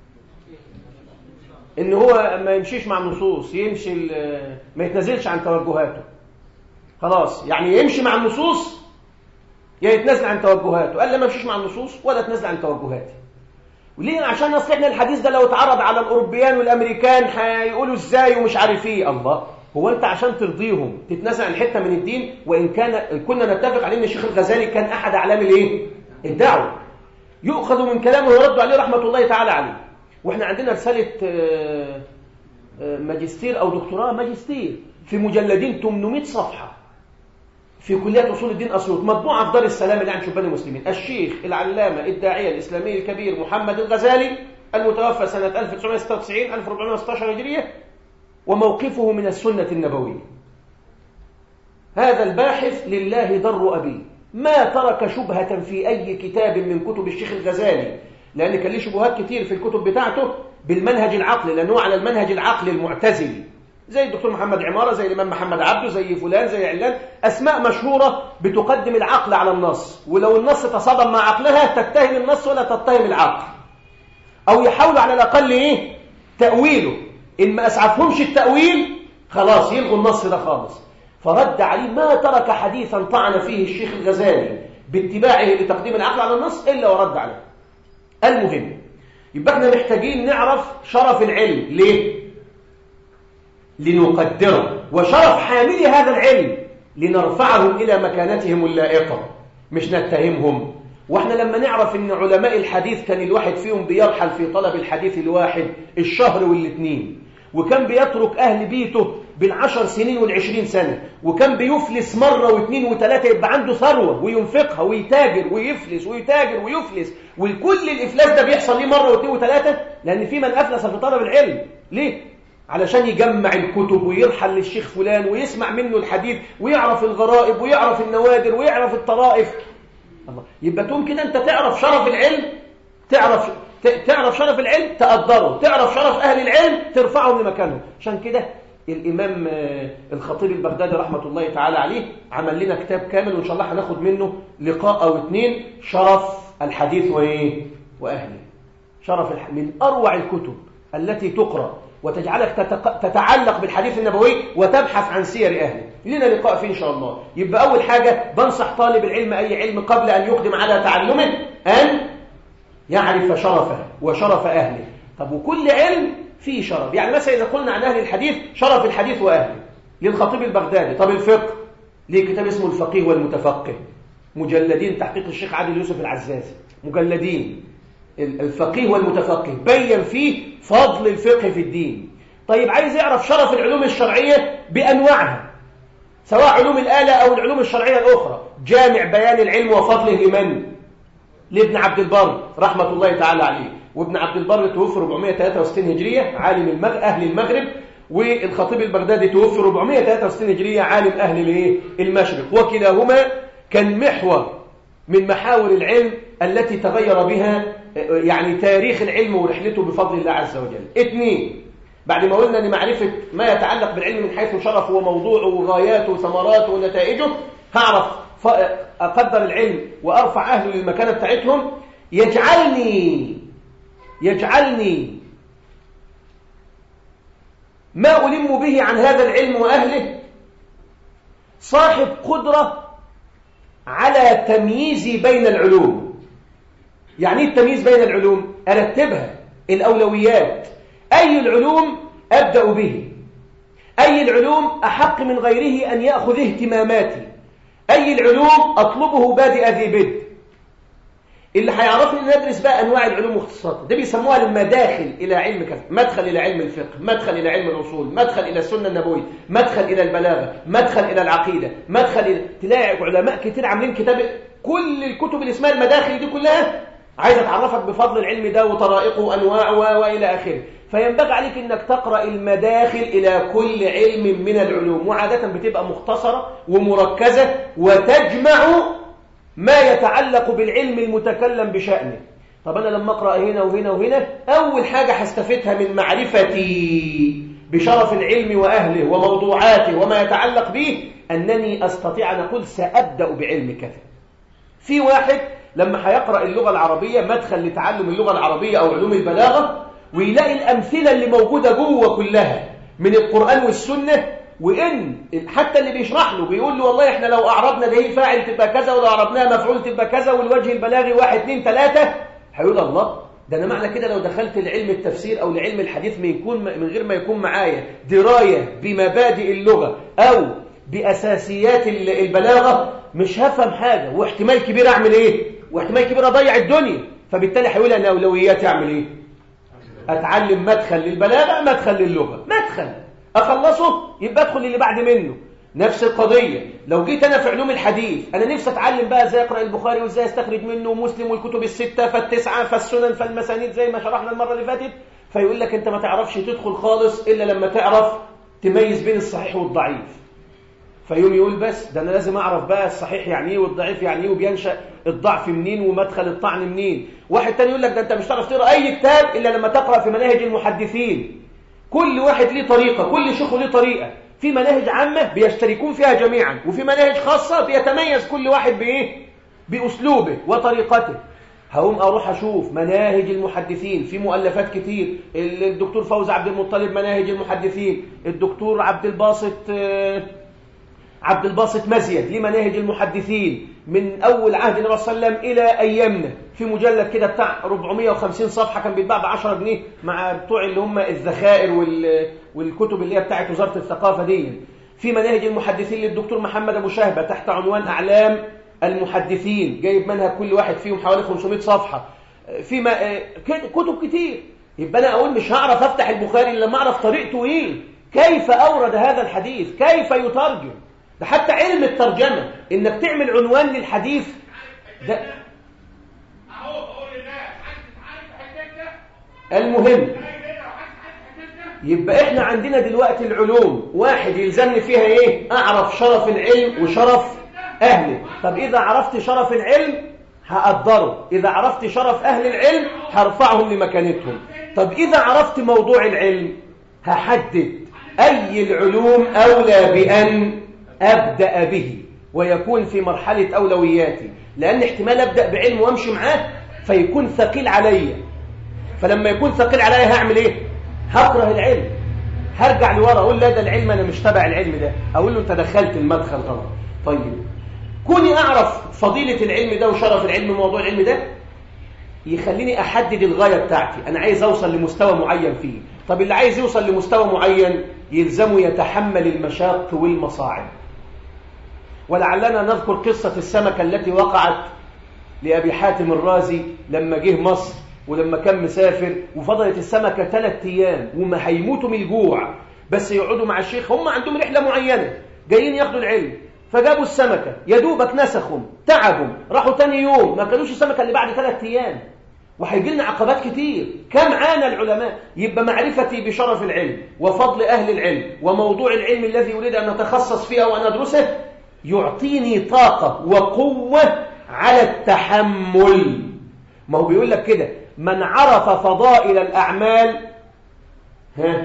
ان هو ما يمشيش مع النصوص يمشي ما يتنازلش عن توجهاته خلاص يعني يمشي مع النصوص يا يتنازل عن توجهاته قال لا ما يمشيش مع النصوص ولا يتنازل عن توجهاتي وليه عشان اصل احنا الحديث ده لو اتعرض على الاوروبيان والامريكان هيقولوا ازاي ومش عارف ايه الله هو انت عشان ترضيهم تتنازل عن حته من الدين وان كان كنا نتفق عليه ان الشيخ الغزالي كان احد اعلام الايه الدعوه يؤخذ من كلامه ويرد عليه رحمه الله تعالى عليه واحنا عندنا رسالة ماجستير أو دكتوراه ماجستير في مجلدين 800 صفحة في كلية أصول الدين أسيوط مطبوعة في دار السلام اللي عند شبان المسلمين الشيخ العلامة الداعية الإسلامي الكبير محمد الغزالي المتوفى سنة 1996 1416 هجرية وموقفه من السنة النبوية هذا الباحث لله ضر أبي ما ترك شبهة في أي كتاب من كتب الشيخ الغزالي لأن كان ليه شبهات كتير في الكتب بتاعته بالمنهج العقلي لأنه على المنهج العقلي المعتزلي زي الدكتور محمد عمارة زي الإمام محمد عبده زي فلان زي علان أسماء مشهورة بتقدم العقل على النص ولو النص تصادم مع عقلها تتهم النص ولا تتهم العقل أو يحاولوا على الأقل إيه تأويله إن ما أسعفهمش التأويل خلاص يلغوا النص ده خالص فرد عليه ما ترك حديثا طعن فيه الشيخ الغزالي باتباعه لتقديم العقل على النص إلا ورد عليه المهم يبقى احنا محتاجين نعرف شرف العلم ليه لنقدره وشرف حاملي هذا العلم لنرفعهم إلى مكانتهم اللائقة مش نتهمهم واحنا لما نعرف ان علماء الحديث كان الواحد فيهم بيرحل في طلب الحديث الواحد الشهر والاثنين وكان بيترك أهل بيته بالعشر سنين والعشرين سنة وكان بيفلس مرة واثنين وثلاثة يبقى عنده ثروة وينفقها ويتاجر ويفلس ويتاجر ويفلس والكل الإفلاس ده بيحصل ليه مرة واثنين وثلاثة لأن في من أفلس في طلب العلم ليه؟ علشان يجمع الكتب ويرحل للشيخ فلان ويسمع منه الحديث ويعرف الغرائب ويعرف النوادر ويعرف الطرائف الله يبقى تقوم كده أنت تعرف شرف العلم تعرف تعرف شرف العلم تقدره تعرف شرف أهل العلم ترفعه لمكانه عشان كده الإمام الخطيب البغدادي رحمة الله تعالى عليه عمل لنا كتاب كامل وإن شاء الله هناخد منه لقاء أو اتنين شرف الحديث وإيه وأهله شرف الح... من أروع الكتب التي تقرأ وتجعلك تتق... تتعلق بالحديث النبوي وتبحث عن سير أهله لنا لقاء فيه إن شاء الله يبقى أول حاجة بنصح طالب العلم أي علم قبل أن يقدم على تعلمه أن يعرف شرفه وشرف أهله طب وكل علم فيه شرف يعني مثلا إذا قلنا عن أهل الحديث شرف الحديث وأهله للخطيب البغدادي طب الفقه ليه كتاب اسمه الفقيه والمتفقه مجلدين تحقيق الشيخ عادل يوسف العزازي مجلدين الفقيه والمتفقه بين فيه فضل الفقه في الدين طيب عايز يعرف شرف العلوم الشرعية بأنواعها سواء علوم الآلة أو العلوم الشرعية الأخرى جامع بيان العلم وفضله لمن؟ لابن عبد البر رحمة الله تعالى عليه وابن عبد البر توفي 463 هجرية عالم المغ... أهل المغرب والخطيب البغدادي توفي 463 هجرية عالم أهل الايه المشرق وكلاهما كان محور من محاور العلم التي تغير بها يعني تاريخ العلم ورحلته بفضل الله عز وجل اثنين بعد ما قلنا ان معرفة ما يتعلق بالعلم من حيث شرفه وموضوعه وغاياته وثمراته ونتائجه هعرف أقدر العلم وأرفع أهله للمكانة بتاعتهم يجعلني يجعلني ما ألم به عن هذا العلم وأهله صاحب قدرة على تمييز بين العلوم يعني ايه التمييز بين العلوم أرتبها الأولويات أي العلوم أبدأ به أي العلوم أحق من غيره أن يأخذ اهتماماتي أي العلوم أطلبه بادئ ذي بدء اللي هيعرفني ان ندرس بقى انواع العلوم واختصاصاتها ده بيسموها المداخل الى علم كذا مدخل الى علم الفقه مدخل الى علم الاصول مدخل الى السنه النبويه مدخل الى البلاغه مدخل الى العقيده مدخل إلى... تلاقي علماء كتير عاملين كتاب كل الكتب اللي اسمها المداخل دي كلها عايزه تعرفك بفضل العلم ده وطرائقه وانواعه والى اخره فينبغي عليك انك تقرا المداخل الى كل علم من العلوم وعاده بتبقى مختصره ومركزه وتجمع ما يتعلق بالعلم المتكلم بشأنه طب أنا لما أقرأ هنا وهنا وهنا أول حاجة هستفيدها من معرفتي بشرف العلم وأهله وموضوعاته وما يتعلق به أنني أستطيع أن أقول سأبدأ بعلم كذا في واحد لما هيقرأ اللغة العربية مدخل لتعلم اللغة العربية أو علوم البلاغة ويلاقي الأمثلة اللي موجودة جوه كلها من القرآن والسنة وإن حتى اللي بيشرح له بيقول له والله إحنا لو أعربنا ده فاعل تبقى كذا ولو أعربناها مفعول تبقى كذا والوجه البلاغي واحد اتنين تلاتة هيقول الله ده أنا معنى كده لو دخلت لعلم التفسير أو لعلم الحديث من, يكون من غير ما يكون معايا دراية بمبادئ اللغة أو بأساسيات البلاغة مش هفهم حاجة واحتمال كبير أعمل إيه واحتمال كبير أضيع الدنيا فبالتالي هيقول أنا أولوياتي أعمل إيه أتعلم مدخل للبلاغة مدخل للغة مدخل أخلصه يبقى أدخل اللي بعد منه نفس القضية لو جيت أنا في علوم الحديث أنا نفسي أتعلم بقى ازاي أقرأ البخاري وإزاي أستخرج منه مسلم والكتب الستة فالتسعة فالسنن فالمسانيد زي ما شرحنا المرة اللي فاتت فيقول لك أنت ما تعرفش تدخل خالص إلا لما تعرف تميز بين الصحيح والضعيف فيوم يقول بس ده أنا لازم أعرف بقى الصحيح يعني إيه والضعيف يعني إيه وبينشأ الضعف منين ومدخل الطعن منين واحد تاني يقول لك ده أنت مش هتعرف تقرأ أي كتاب إلا لما تقرأ في مناهج المحدثين كل واحد ليه طريقة كل شيخ ليه طريقة في مناهج عامة بيشتركون فيها جميعا وفي مناهج خاصة بيتميز كل واحد بإيه بأسلوبه وطريقته هقوم أروح أشوف مناهج المحدثين في مؤلفات كتير الدكتور فوز عبد المطلب مناهج المحدثين الدكتور عبد الباسط عبد الباسط مزيد ليه مناهج المحدثين من أول عهد النبي صلى الله عليه وسلم إلى أيامنا في مجلد كده بتاع 450 صفحة كان بيتباع ب 10 جنيه مع بتوع اللي هم الذخائر والكتب اللي هي بتاعت وزارة الثقافة دي في مناهج المحدثين للدكتور محمد أبو شهبة تحت عنوان أعلام المحدثين جايب منها كل واحد فيهم حوالي 500 صفحة في ما كتب كتير يبقى أنا أقول مش هعرف أفتح البخاري إلا لما أعرف طريقته إيه كيف أورد هذا الحديث كيف يترجم ده حتى علم الترجمة إنك تعمل عنوان للحديث ده المهم يبقى احنا عندنا دلوقتي العلوم واحد يلزمني فيها ايه اعرف شرف العلم وشرف اهله طب اذا عرفت شرف العلم هقدره اذا عرفت شرف اهل العلم هرفعهم لمكانتهم طب اذا عرفت موضوع العلم هحدد اي العلوم اولى بان ابدا به ويكون في مرحله اولوياتي لان احتمال ابدا بعلم وامشي معاه فيكون ثقيل عليا فلما يكون ثقيل عليا هعمل ايه هكره العلم هرجع لورا اقول لا ده العلم انا مش تبع العلم ده اقول له انت دخلت المدخل غلط طيب كوني اعرف فضيله العلم ده وشرف العلم وموضوع العلم ده يخليني احدد الغايه بتاعتي انا عايز اوصل لمستوى معين فيه طب اللي عايز يوصل لمستوى معين يلزمه يتحمل المشاق والمصاعب ولعلنا نذكر قصه السمكه التي وقعت لابي حاتم الرازي لما جه مصر ولما كان مسافر وفضلت السمكة ثلاث أيام وما هيموتوا من الجوع بس يقعدوا مع الشيخ هم عندهم رحلة معينة جايين ياخدوا العلم فجابوا السمكة يا دوبك نسخهم تعبوا راحوا تاني يوم ما كانوش السمكة اللي بعد ثلاث أيام وهيجي لنا عقبات كتير كم عانى العلماء يبقى معرفتي بشرف العلم وفضل أهل العلم وموضوع العلم الذي أريد أن أتخصص فيه أو أن أدرسه يعطيني طاقة وقوة على التحمل ما هو بيقول لك كده من عرف فضائل الأعمال ها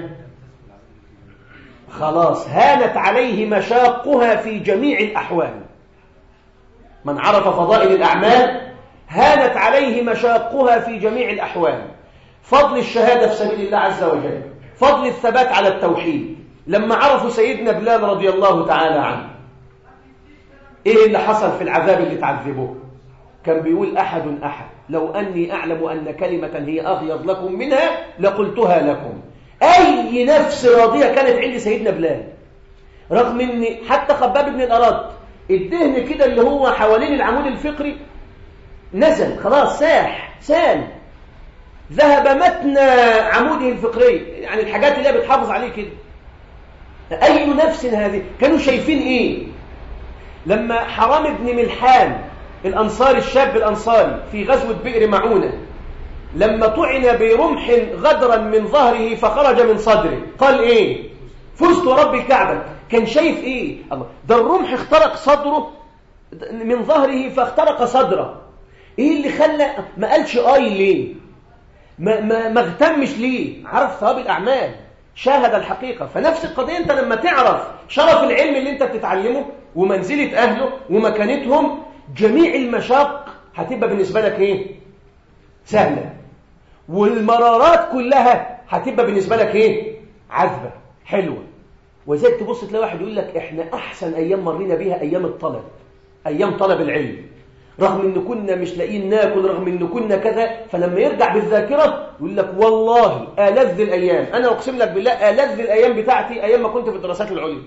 خلاص هانت عليه مشاقها في جميع الأحوال من عرف فضائل الأعمال هانت عليه مشاقها في جميع الأحوال فضل الشهادة في سبيل الله عز وجل فضل الثبات على التوحيد لما عرفوا سيدنا بلال رضي الله تعالى عنه ايه اللي حصل في العذاب اللي تعذبوه كان بيقول أحد أحد لو أني أعلم أن كلمة هي أغيض لكم منها لقلتها لكم أي نفس راضية كانت عند سيدنا بلال رغم أن حتى خباب بن الأراد الدهن كده اللي هو حوالين العمود الفقري نزل خلاص ساح سال ذهب متن عموده الفقري يعني الحاجات اللي هي بتحافظ عليه كده أي نفس هذه كانوا شايفين إيه لما حرام بن ملحان الأنصاري الشاب الأنصاري في غزوة بئر معونة لما طعن برمح غدرا من ظهره فخرج من صدره قال إيه فزت ورب الكعبة كان شايف إيه الله ده الرمح اخترق صدره من ظهره فاخترق صدره ايه اللي خلى ما قالش اي ليه ما ما ما اهتمش ليه عرف ثواب الاعمال شاهد الحقيقه فنفس القضيه انت لما تعرف شرف العلم اللي انت بتتعلمه ومنزله اهله ومكانتهم جميع المشاق هتبقى بالنسبه لك ايه سهله والمرارات كلها هتبقى بالنسبه لك ايه عذبه حلوه وزيك تبص تلاقي واحد يقول لك احنا احسن ايام مرينا بيها ايام الطلب ايام طلب العلم رغم ان كنا مش لاقيين ناكل رغم ان كنا كذا فلما يرجع بالذاكره يقول لك والله الذ الايام انا اقسم لك بالله الذ الايام بتاعتي ايام ما كنت في الدراسات العليا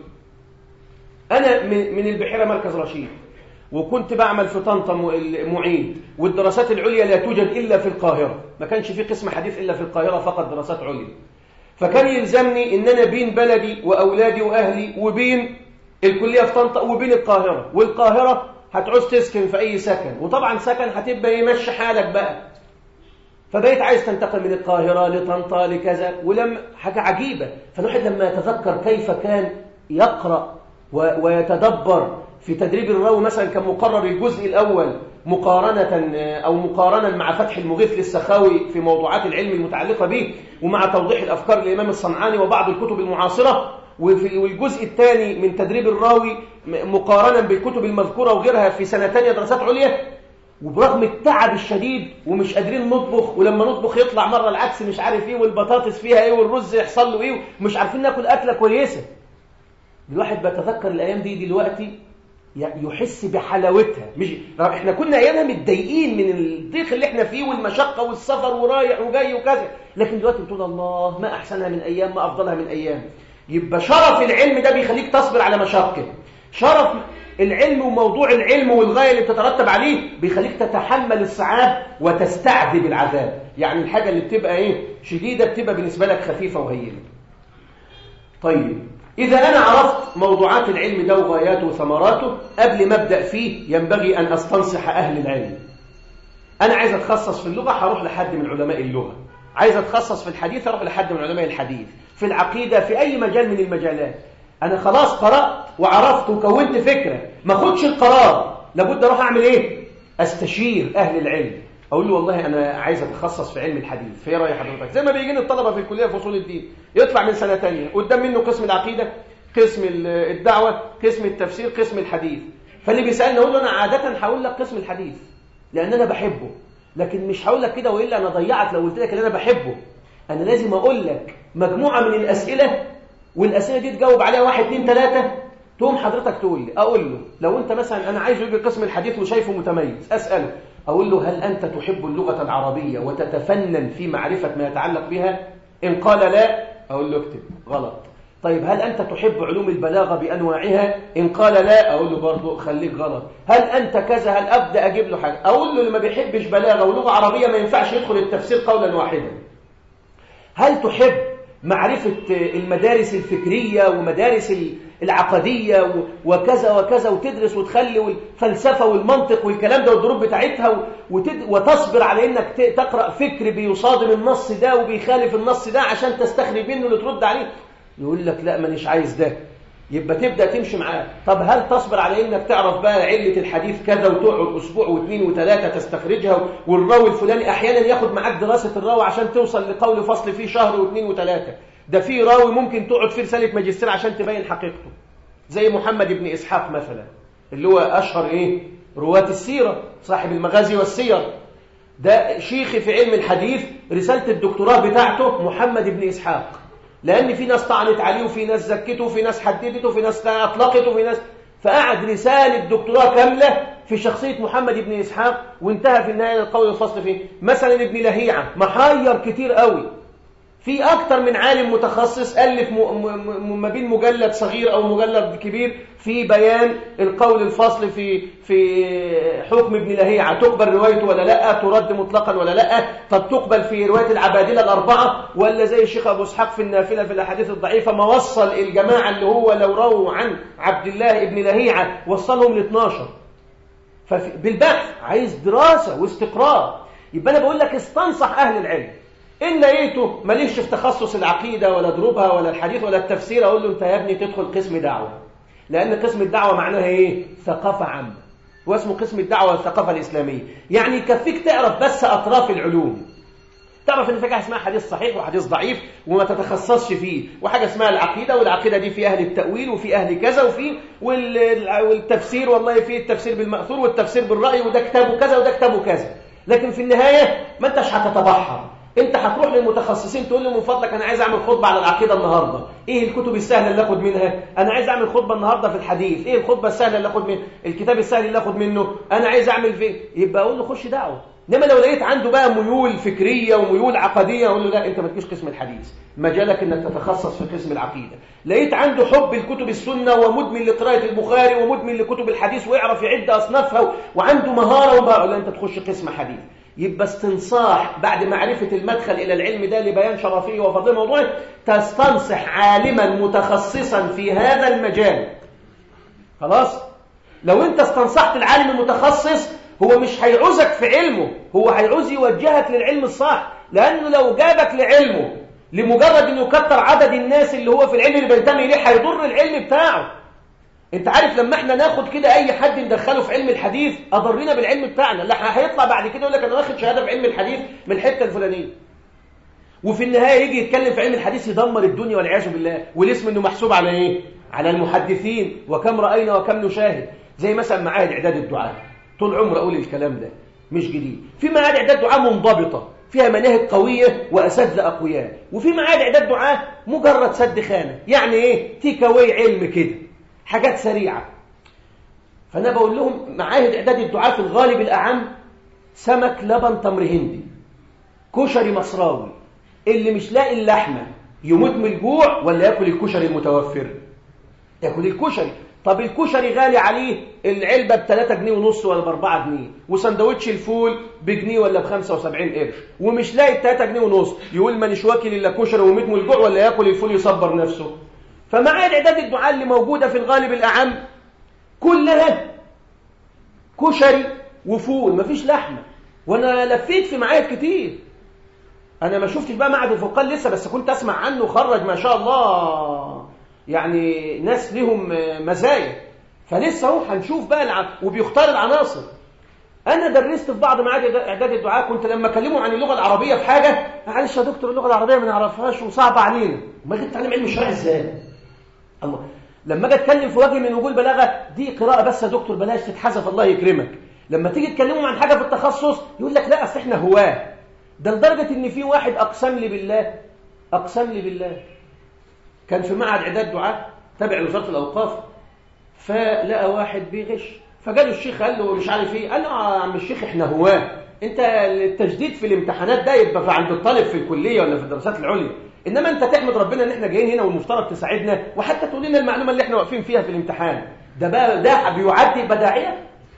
انا من البحيره مركز رشيد وكنت بعمل في طنطا معيد والدراسات العليا لا توجد الا في القاهره ما كانش في قسم حديث الا في القاهره فقط دراسات عليا فكان يلزمني ان انا بين بلدي واولادي واهلي وبين الكليه في طنطا وبين القاهره والقاهره هتعوز تسكن في اي سكن وطبعا سكن هتبقى يمشي حالك بقى فبقيت عايز تنتقل من القاهره لطنطا لكذا ولم حاجه عجيبه فالواحد لما يتذكر كيف كان يقرا ويتدبر في تدريب الراوي مثلا كان مقرر الجزء الاول مقارنة أو مقارنة مع فتح المغيث للسخاوي في موضوعات العلم المتعلقة به ومع توضيح الأفكار للإمام الصنعاني وبعض الكتب المعاصرة والجزء والجزء من تدريب الراوي مقارنة بالكتب المذكورة وغيرها في سنة ثانيه دراسات عليا وبرغم التعب الشديد ومش قادرين نطبخ ولما نطبخ يطلع مرة العكس مش عارف ايه والبطاطس فيها ايه والرز يحصل له ايه ومش عارفين ناكل أكلة كويسة الواحد بيتذكر الأيام دي دلوقتي يحس بحلاوتها مش احنا كنا ايامها متضايقين من الضيق اللي احنا فيه والمشقه والسفر ورايح وجاي وكذا لكن دلوقتي بتقول الله ما احسنها من ايام ما افضلها من ايام يبقى شرف العلم ده بيخليك تصبر على مشاقه شرف العلم وموضوع العلم والغايه اللي بتترتب عليه بيخليك تتحمل الصعاب وتستعذب العذاب يعني الحاجه اللي بتبقى ايه شديده بتبقى بالنسبه لك خفيفه وهينه طيب إذا أنا عرفت موضوعات العلم ده وغاياته وثمراته قبل ما أبدأ فيه ينبغي أن أستنصح أهل العلم أنا عايز أتخصص في اللغة هروح لحد من علماء اللغة عايز أتخصص في الحديث أروح لحد من علماء الحديث في العقيدة في أي مجال من المجالات أنا خلاص قرأت وعرفت وكونت فكرة ما خدش القرار لابد أروح أعمل إيه أستشير أهل العلم اقول له والله انا عايز اتخصص في علم الحديث في راي حضرتك زي ما بيجيني الطلبه في الكليه في اصول الدين يطلع من سنه ثانيه قدام منه قسم العقيده قسم الدعوه قسم التفسير قسم الحديث فاللي بيسالني اقول له انا عاده هقول لك قسم الحديث لان انا بحبه لكن مش هقول لك كده والا انا ضيعت لو قلت لك ان انا بحبه انا لازم اقول لك مجموعه من الاسئله والاسئله دي تجاوب عليها واحد اثنين ثلاثه تقوم حضرتك تقول لي اقول له لو انت مثلا انا عايزه يجي قسم الحديث وشايفه متميز اساله أقول له هل أنت تحب اللغة العربية وتتفنن في معرفة ما يتعلق بها إن قال لا أقول له اكتب غلط طيب هل أنت تحب علوم البلاغة بأنواعها إن قال لا أقول له برضه خليك غلط هل أنت كذا هل أبدأ أجيب له حاجة أقول له اللي ما بيحبش بلاغة ولغة عربية ما ينفعش يدخل التفسير قولا واحدا هل تحب معرفة المدارس الفكرية ومدارس العقدية وكذا وكذا وتدرس وتخلي الفلسفة والمنطق والكلام ده والدروب بتاعتها وتصبر على انك تقرأ فكر بيصادم النص ده وبيخالف النص ده عشان تستخرج منه اللي ترد عليه يقول لك لا مانيش عايز ده يبقى تبدأ تمشي معاه طب هل تصبر على انك تعرف بقى علة الحديث كذا وتقعد اسبوع واثنين وثلاثة تستخرجها والراوي الفلاني احيانا ياخد معاك دراسة الراوي عشان توصل لقول فصل فيه شهر واثنين وثلاثة ده في راوي ممكن تقعد فيه رسالة ماجستير عشان تبين حقيقته زي محمد بن إسحاق مثلا اللي هو أشهر إيه رواة السيرة صاحب المغازي والسير ده شيخي في علم الحديث رسالة الدكتوراه بتاعته محمد بن إسحاق لأن في ناس طعنت عليه وفي ناس زكته وفي ناس حددته وفي ناس أطلقته وفي ناس فقعد رسالة دكتوراه كاملة في شخصية محمد بن إسحاق وانتهى في النهاية القول الفصل فيه مثلا ابن لهيعة محير كتير قوي في أكثر من عالم متخصص ألف ما بين مجلد صغير أو مجلد كبير في بيان القول الفصل في في حكم ابن لهيعة تقبل روايته ولا لا ترد مطلقا ولا لا طب تقبل في رواية العبادلة الأربعة ولا زي الشيخ أبو اسحاق في النافلة في الأحاديث الضعيفة ما وصل الجماعة اللي هو لو رووا عن عبد الله ابن لهيعة وصلهم ل 12 فبالبحث عايز دراسة واستقرار يبقى أنا بقول لك استنصح أهل العلم إن لقيته ماليش في تخصص العقيدة ولا دروبها ولا الحديث ولا التفسير أقول له أنت يا ابني تدخل قسم دعوة لأن قسم الدعوة معناها إيه؟ ثقافة عامة هو اسمه قسم الدعوة والثقافة الإسلامية يعني يكفيك تعرف بس أطراف العلوم تعرف ان في حاجه اسمها حديث صحيح وحديث ضعيف وما تتخصصش فيه وحاجه اسمها العقيده والعقيده دي في اهل التاويل وفي اهل كذا وفي والتفسير والله في التفسير بالماثور والتفسير بالراي وده كتابه كذا وده كتابه كذا لكن في النهايه ما انتش هتتبحر انت هتروح للمتخصصين تقول له من فضلك انا عايز اعمل خطبه على العقيده النهارده ايه الكتب السهله اللي اخد منها انا عايز اعمل خطبه النهارده في الحديث ايه الخطبه السهله اللي اخد منها الكتاب السهل اللي اخد منه انا عايز اعمل فيه يبقى اقول له خش دعوه انما لو لقيت عنده بقى ميول فكريه وميول عقديه اقول له لا انت ما تجيش قسم الحديث مجالك انك تتخصص في قسم العقيده لقيت عنده حب لكتب السنه ومدمن لقراءه البخاري ومدمن لكتب الحديث ويعرف يعد اصنافها وعنده مهاره وبقى لا انت تخش قسم حديث يبقى استنصاح بعد معرفة المدخل إلى العلم ده لبيان شرفيه وفضل موضوعه تستنصح عالما متخصصا في هذا المجال خلاص لو انت استنصحت العالم المتخصص هو مش هيعوزك في علمه هو هيعوز يوجهك للعلم الصح لأنه لو جابك لعلمه لمجرد انه يكتر عدد الناس اللي هو في العلم اللي بينتمي اليه هيضر العلم بتاعه انت عارف لما احنا ناخد كده اي حد ندخله في علم الحديث اضرنا بالعلم بتاعنا لا هيطلع بعد كده يقول لك انا واخد شهاده في علم الحديث من الحته الفلانيه وفي النهايه يجي يتكلم في علم الحديث يدمر الدنيا والعياذ بالله والاسم انه محسوب على ايه على المحدثين وكم راينا وكم نشاهد زي مثلا معاهد اعداد الدعاء طول عمر اقول الكلام ده مش جديد في معاهد اعداد دعاء منضبطه فيها مناهج قويه واساتذه اقوياء وفي معاهد اعداد دعاء مجرد سد خانه يعني ايه تيك اواي علم كده حاجات سريعة فأنا بقول لهم معاهد إعداد الدعاء في الغالب الأعم سمك لبن تمر هندي كشري مصراوي اللي مش لاقي اللحمة يموت من الجوع ولا ياكل الكشري المتوفر ياكل الكشري طب الكشري غالي عليه العلبة ب 3 جنيه ونص ولا ب 4 جنيه وسندوتش الفول بجنيه ولا ب 75 قرش ومش لاقي ب 3 جنيه ونص يقول مانيش واكل الا كشري وميت من الجوع ولا ياكل الفول يصبر نفسه فمعاهد اعداد الدعاء اللي موجوده في الغالب الاعم كلها كشري وفول مفيش لحمه وانا لفيت في معاهد كتير انا ما شفتش بقى معهد الفرقان لسه بس كنت اسمع عنه خرج ما شاء الله يعني ناس لهم مزايا فلسه اهو هنشوف بقى الع... وبيختار العناصر انا درست في بعض معاهد اعداد الدعاء كنت لما اكلمه عن اللغه العربيه في حاجه معلش يا دكتور اللغه العربيه ما نعرفهاش وصعبه علينا ما جيت تعلم علم الشرع ازاي الله لما اجي اتكلم في وجه من وجوه البلاغه دي قراءه بس يا دكتور بلاش تتحذف الله يكرمك لما تيجي تكلموا عن حاجه في التخصص يقول لك لا اصل احنا هواه ده لدرجه ان في واحد اقسم لي بالله اقسم لي بالله كان في معهد اعداد دعاء تابع لوزاره الاوقاف فلقى واحد بيغش فجاله الشيخ قال له مش عارف ايه قال له يا عم الشيخ احنا هواه انت التجديد في الامتحانات ده يبقى عند الطالب في الكليه ولا في الدراسات العليا انما انت تحمد ربنا ان احنا جايين هنا والمفترض تساعدنا وحتى تقول لنا المعلومه اللي احنا واقفين فيها في الامتحان ده بقى ده بيعدي بداعيه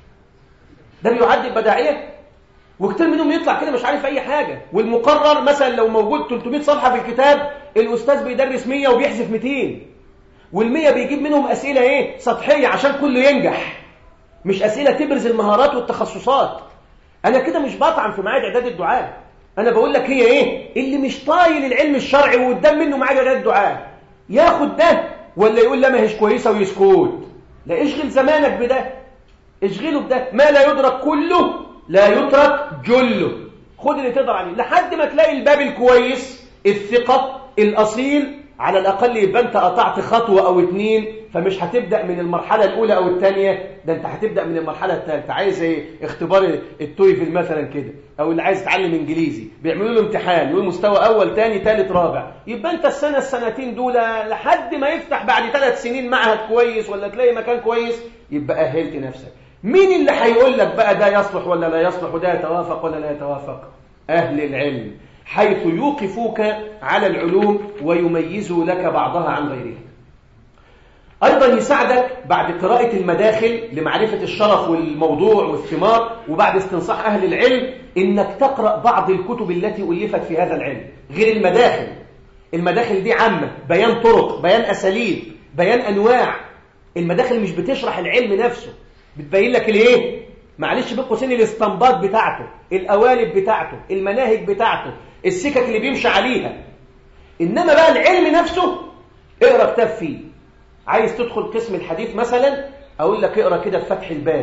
ده بيعدي بداعيه وكتير منهم يطلع كده مش عارف اي حاجه والمقرر مثلا لو موجود 300 صفحه في الكتاب الاستاذ بيدرس 100 وبيحذف 200 وال100 بيجيب منهم اسئله ايه سطحيه عشان كله ينجح مش اسئله تبرز المهارات والتخصصات انا كده مش بطعن في معاهد اعداد الدعاء انا بقول لك هي ايه اللي مش طايل العلم الشرعي وقدام منه معاه جلال الدعاء ياخد ده ولا يقول لا ما هيش كويسه ويسكت لا اشغل زمانك بده اشغله بده ما لا يدرك كله لا يترك جله خد اللي تقدر عليه لحد ما تلاقي الباب الكويس الثقه الاصيل على الاقل يبقى انت قطعت خطوه او اتنين فمش هتبدا من المرحله الاولى او الثانيه ده انت هتبدا من المرحله الثالثه عايز ايه اختبار التويفل مثلا كده او اللي عايز يتعلم انجليزي بيعملوا له امتحان يقول مستوى اول ثاني ثالث رابع يبقى انت السنه السنتين دول لحد ما يفتح بعد ثلاث سنين معهد كويس ولا تلاقي مكان كويس يبقى اهلت نفسك مين اللي هيقول لك بقى ده يصلح ولا لا يصلح وده يتوافق ولا لا يتوافق اهل العلم حيث يوقفوك على العلوم ويميزوا لك بعضها عن غيرها أيضا يساعدك بعد قراءة المداخل لمعرفة الشرف والموضوع والثمار وبعد استنصاح أهل العلم إنك تقرأ بعض الكتب التي ألفت في هذا العلم غير المداخل المداخل دي عامة بيان طرق بيان أساليب بيان أنواع المداخل مش بتشرح العلم نفسه بتبين لك الايه معلش بين قوسين الاستنباط بتاعته القوالب بتاعته المناهج بتاعته السكك اللي بيمشي عليها انما بقى العلم نفسه اقرا كتاب فيه عايز تدخل قسم الحديث مثلا اقول لك اقرا كده في فتح الباري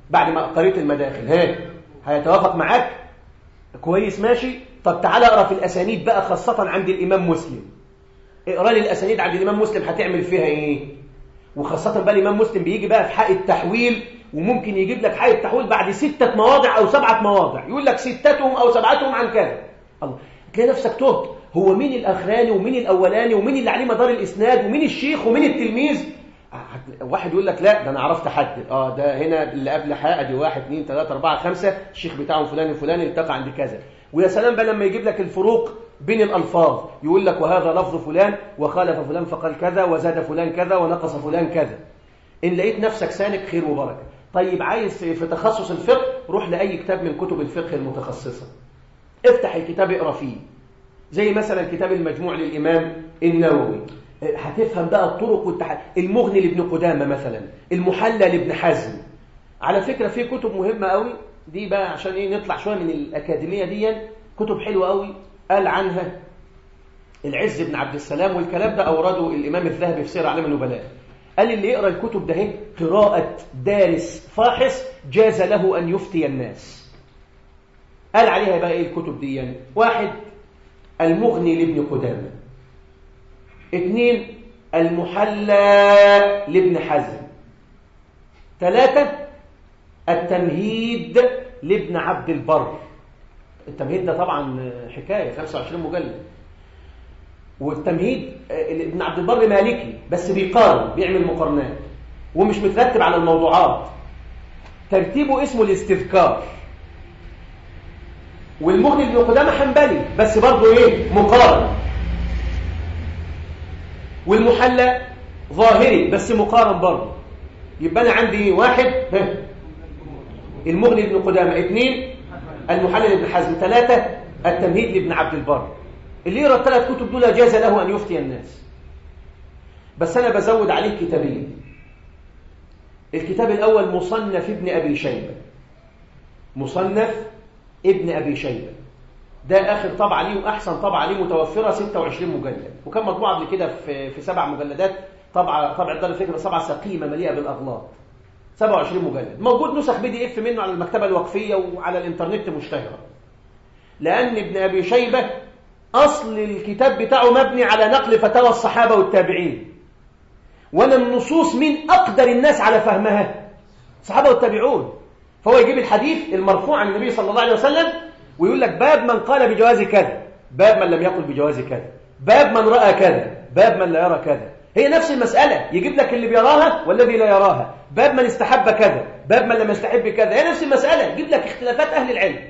بعد ما قريت المداخل ها هيتوافق معاك كويس ماشي طب تعالى اقرا في الاسانيد بقى خاصه عند الامام مسلم اقرا لي الاسانيد عند الامام مسلم هتعمل فيها ايه وخاصه بقى الامام مسلم بيجي بقى في حق التحويل وممكن يجيب لك حق التحويل بعد ستة مواضع او سبعة مواضع يقول لك ستتهم او سبعتهم عن كذا الله تلاقي نفسك تهت هو مين الاخراني ومين الاولاني ومين اللي عليه مدار الاسناد ومين الشيخ ومين التلميذ واحد يقول لك لا ده انا عرفت احدد اه ده هنا اللي قبل حق ادي واحد اثنين ثلاثة أربعة خمسة الشيخ بتاعهم فلان الفلاني التقى عند كذا ويا سلام بقى لما يجيب لك الفروق بين الألفاظ يقول لك وهذا لفظ فلان وخالف فلان فقال كذا وزاد فلان كذا ونقص فلان كذا إن لقيت نفسك سالك خير وبركة طيب عايز في تخصص الفقه روح لأي كتاب من كتب الفقه المتخصصة افتح الكتاب اقرا فيه زي مثلا كتاب المجموع للإمام النووي هتفهم بقى الطرق والتح... المغني لابن قدامة مثلا المحلى لابن حزم على فكرة في كتب مهمة قوي دي بقى عشان ايه نطلع شوية من الأكاديمية دي كتب حلوة قوي قال عنها العز بن عبد السلام والكلام ده أورده الإمام الذهبي في سير أعلام النبلاء قال اللي يقرأ الكتب ده هي قراءة دارس فاحص جاز له أن يفتي الناس قال عليها بقى ايه الكتب دي يعني. واحد المغني لابن قدامة اثنين المحلى لابن حزم ثلاثة التمهيد لابن عبد البر التمهيد ده طبعا حكاية 25 مجلد والتمهيد ابن عبد البر مالكي بس بيقارن بيعمل مقارنات ومش مترتب على الموضوعات ترتيبه اسمه الاستذكار والمغني ابن قدامه حنبلي بس برضه ايه مقارن والمحلى ظاهري بس مقارن برضه يبقى انا عندي واحد المغني ابن قدامه اثنين المحلل ابن حزم ثلاثة التمهيد لابن عبد البر اللي يقرا الثلاث كتب دول جاز له ان يفتي الناس بس انا بزود عليه كتابين الكتاب الاول مصنف ابن ابي شيبه مصنف ابن ابي شيبه ده اخر طبعه ليه واحسن طبعه ليه متوفره 26 مجلد وكان مطبوع قبل كده في في سبع مجلدات طبعه طبعه دار الفكره سبعه سقيمه مليئه بالاغلاط 27 مجلد موجود نسخ بي دي اف منه على المكتبه الوقفيه وعلى الانترنت مشتهره لان ابن ابي شيبه اصل الكتاب بتاعه مبني على نقل فتاوى الصحابه والتابعين وانا النصوص مين اقدر الناس على فهمها الصحابه والتابعون فهو يجيب الحديث المرفوع عن النبي صلى الله عليه وسلم ويقول لك باب من قال بجواز كذا باب من لم يقل بجواز كذا باب من راى كذا باب من لا يرى كذا هي نفس المسألة يجيب لك اللي بيراها والذي لا يراها باب من استحب كذا باب من لم يستحب كذا هي نفس المسألة يجيب لك اختلافات أهل العلم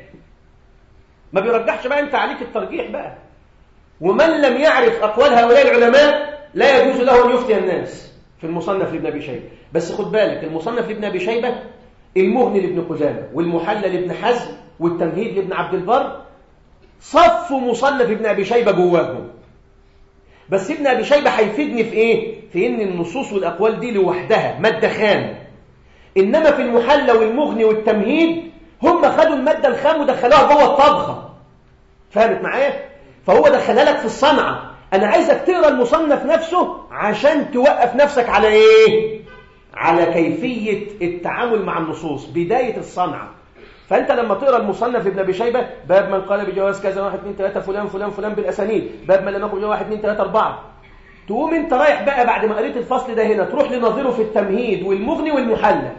ما بيرجحش بقى أنت عليك الترجيح بقى ومن لم يعرف أقوال هؤلاء العلماء لا يجوز له أن يفتي الناس في المصنف لابن أبي شيبة بس خد بالك المصنف لابن أبي شيبة المغني لابن قدامة والمحلى لابن حزم والتمهيد لابن عبد البر صف مصنف ابن أبي شيبة جواهم بس ابن أبي شيبة هيفيدني في إيه؟ في إن النصوص والأقوال دي لوحدها مادة خام إنما في المحلى والمغني والتمهيد هم خدوا المادة الخام ودخلوها جوه الطبخة فهمت معايا؟ فهو دخلها لك في الصنعة أنا عايزك تقرأ المصنف نفسه عشان توقف نفسك على إيه؟ على كيفية التعامل مع النصوص بداية الصنعة فانت لما تقرا المصنف ابن ابي شيبه باب من قال بجواز كذا 1 2 3 فلان فلان فلان بالاسانيد باب من لم يقل 1 2 3 4 تقوم انت رايح بقى بعد ما قريت الفصل ده هنا تروح لنظيره في التمهيد والمغني والمحلى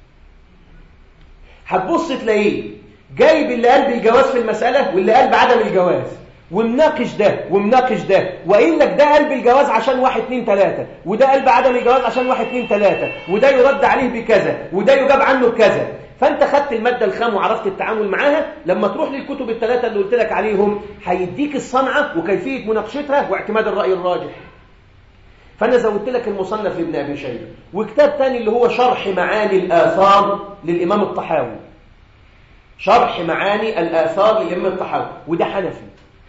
هتبص تلاقيه جايب اللي قال بالجواز في المساله واللي قال بعدم الجواز ومناقش ده ومناقش ده وقايل لك ده قال بالجواز عشان واحد اتنين تلاتة وده قال بعدم الجواز عشان واحد اتنين تلاتة وده يرد عليه بكذا وده يجاب عنه بكذا فانت خدت المادة الخام وعرفت التعامل معاها لما تروح للكتب الثلاثة اللي قلت لك عليهم هيديك الصنعة وكيفية مناقشتها واعتماد الرأي الراجح فأنا زودت لك المصنف لابن أبي شيبة وكتاب تاني اللي هو شرح معاني الآثار للإمام الطحاوي شرح معاني الآثار للإمام الطحاوي وده حنفي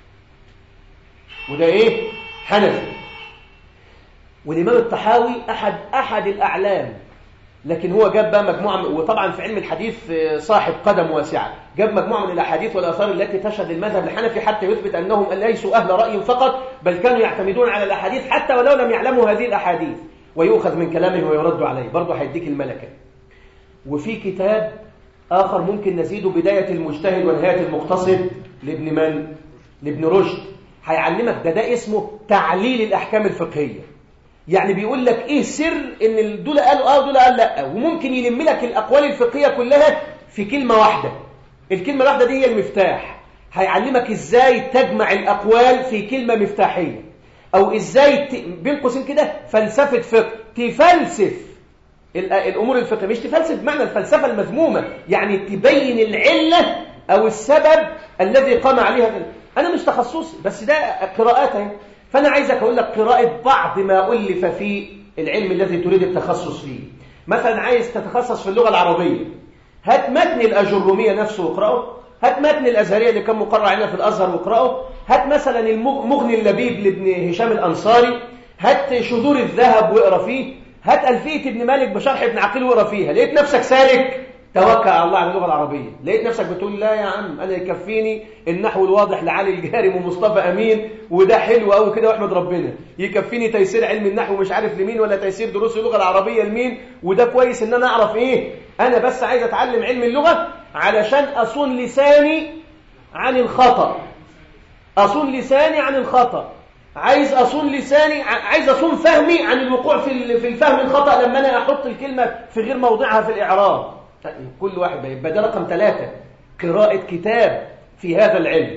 وده إيه؟ حنفي والإمام الطحاوي أحد أحد الأعلام لكن هو جاب بقى مجموعة وطبعا في علم الحديث صاحب قدم واسعة جاب مجموعة من الأحاديث والآثار التي تشهد المذهب الحنفي حتى يثبت أنهم ليسوا أهل رأي فقط بل كانوا يعتمدون على الأحاديث حتى ولو لم يعلموا هذه الأحاديث ويؤخذ من كلامه ويرد عليه برضه هيديك الملكة وفي كتاب آخر ممكن نزيده بداية المجتهد ونهاية المقتصد لابن من؟ لابن رشد هيعلمك ده ده اسمه تعليل الأحكام الفقهية يعني بيقول لك ايه سر ان دول قالوا اه ودول قال لا وممكن يلم لك الاقوال الفقهيه كلها في كلمه واحده الكلمه الواحده دي هي المفتاح هيعلمك ازاي تجمع الاقوال في كلمه مفتاحيه او ازاي ت... بين قوسين كده فلسفه فقه تفلسف الامور الفقهيه مش تفلسف بمعنى الفلسفه المذمومه يعني تبين العله او السبب الذي قام عليها انا مش تخصصي بس ده قراءات فأنا عايزك أقول لك قراءة بعض ما ألف في العلم الذي تريد التخصص فيه مثلا عايز تتخصص في اللغة العربية هات متن الأجرومية نفسه واقرأه هات متن الأزهرية اللي كان مقرر علينا في الأزهر واقرأه هات مثلا المغني اللبيب لابن هشام الأنصاري هات شذور الذهب واقرأ فيه هات ألفية ابن مالك بشرح ابن عقيل واقرأ فيها لقيت نفسك سالك توكل على الله على اللغه العربيه لقيت نفسك بتقول لا يا عم انا يكفيني النحو الواضح لعلي الجارم ومصطفى امين وده حلو قوي كده واحمد ربنا يكفيني تيسير علم النحو مش عارف لمين ولا تيسير دروس اللغه العربيه لمين وده كويس ان انا اعرف ايه انا بس عايز اتعلم علم اللغه علشان اصون لساني عن الخطا اصون لساني عن الخطا عايز اصون لساني عايز اصون فهمي عن الوقوع في في الفهم الخطا لما انا احط الكلمه في غير موضعها في الاعراب كل واحد يبقى ده رقم ثلاثة قراءة كتاب في هذا العلم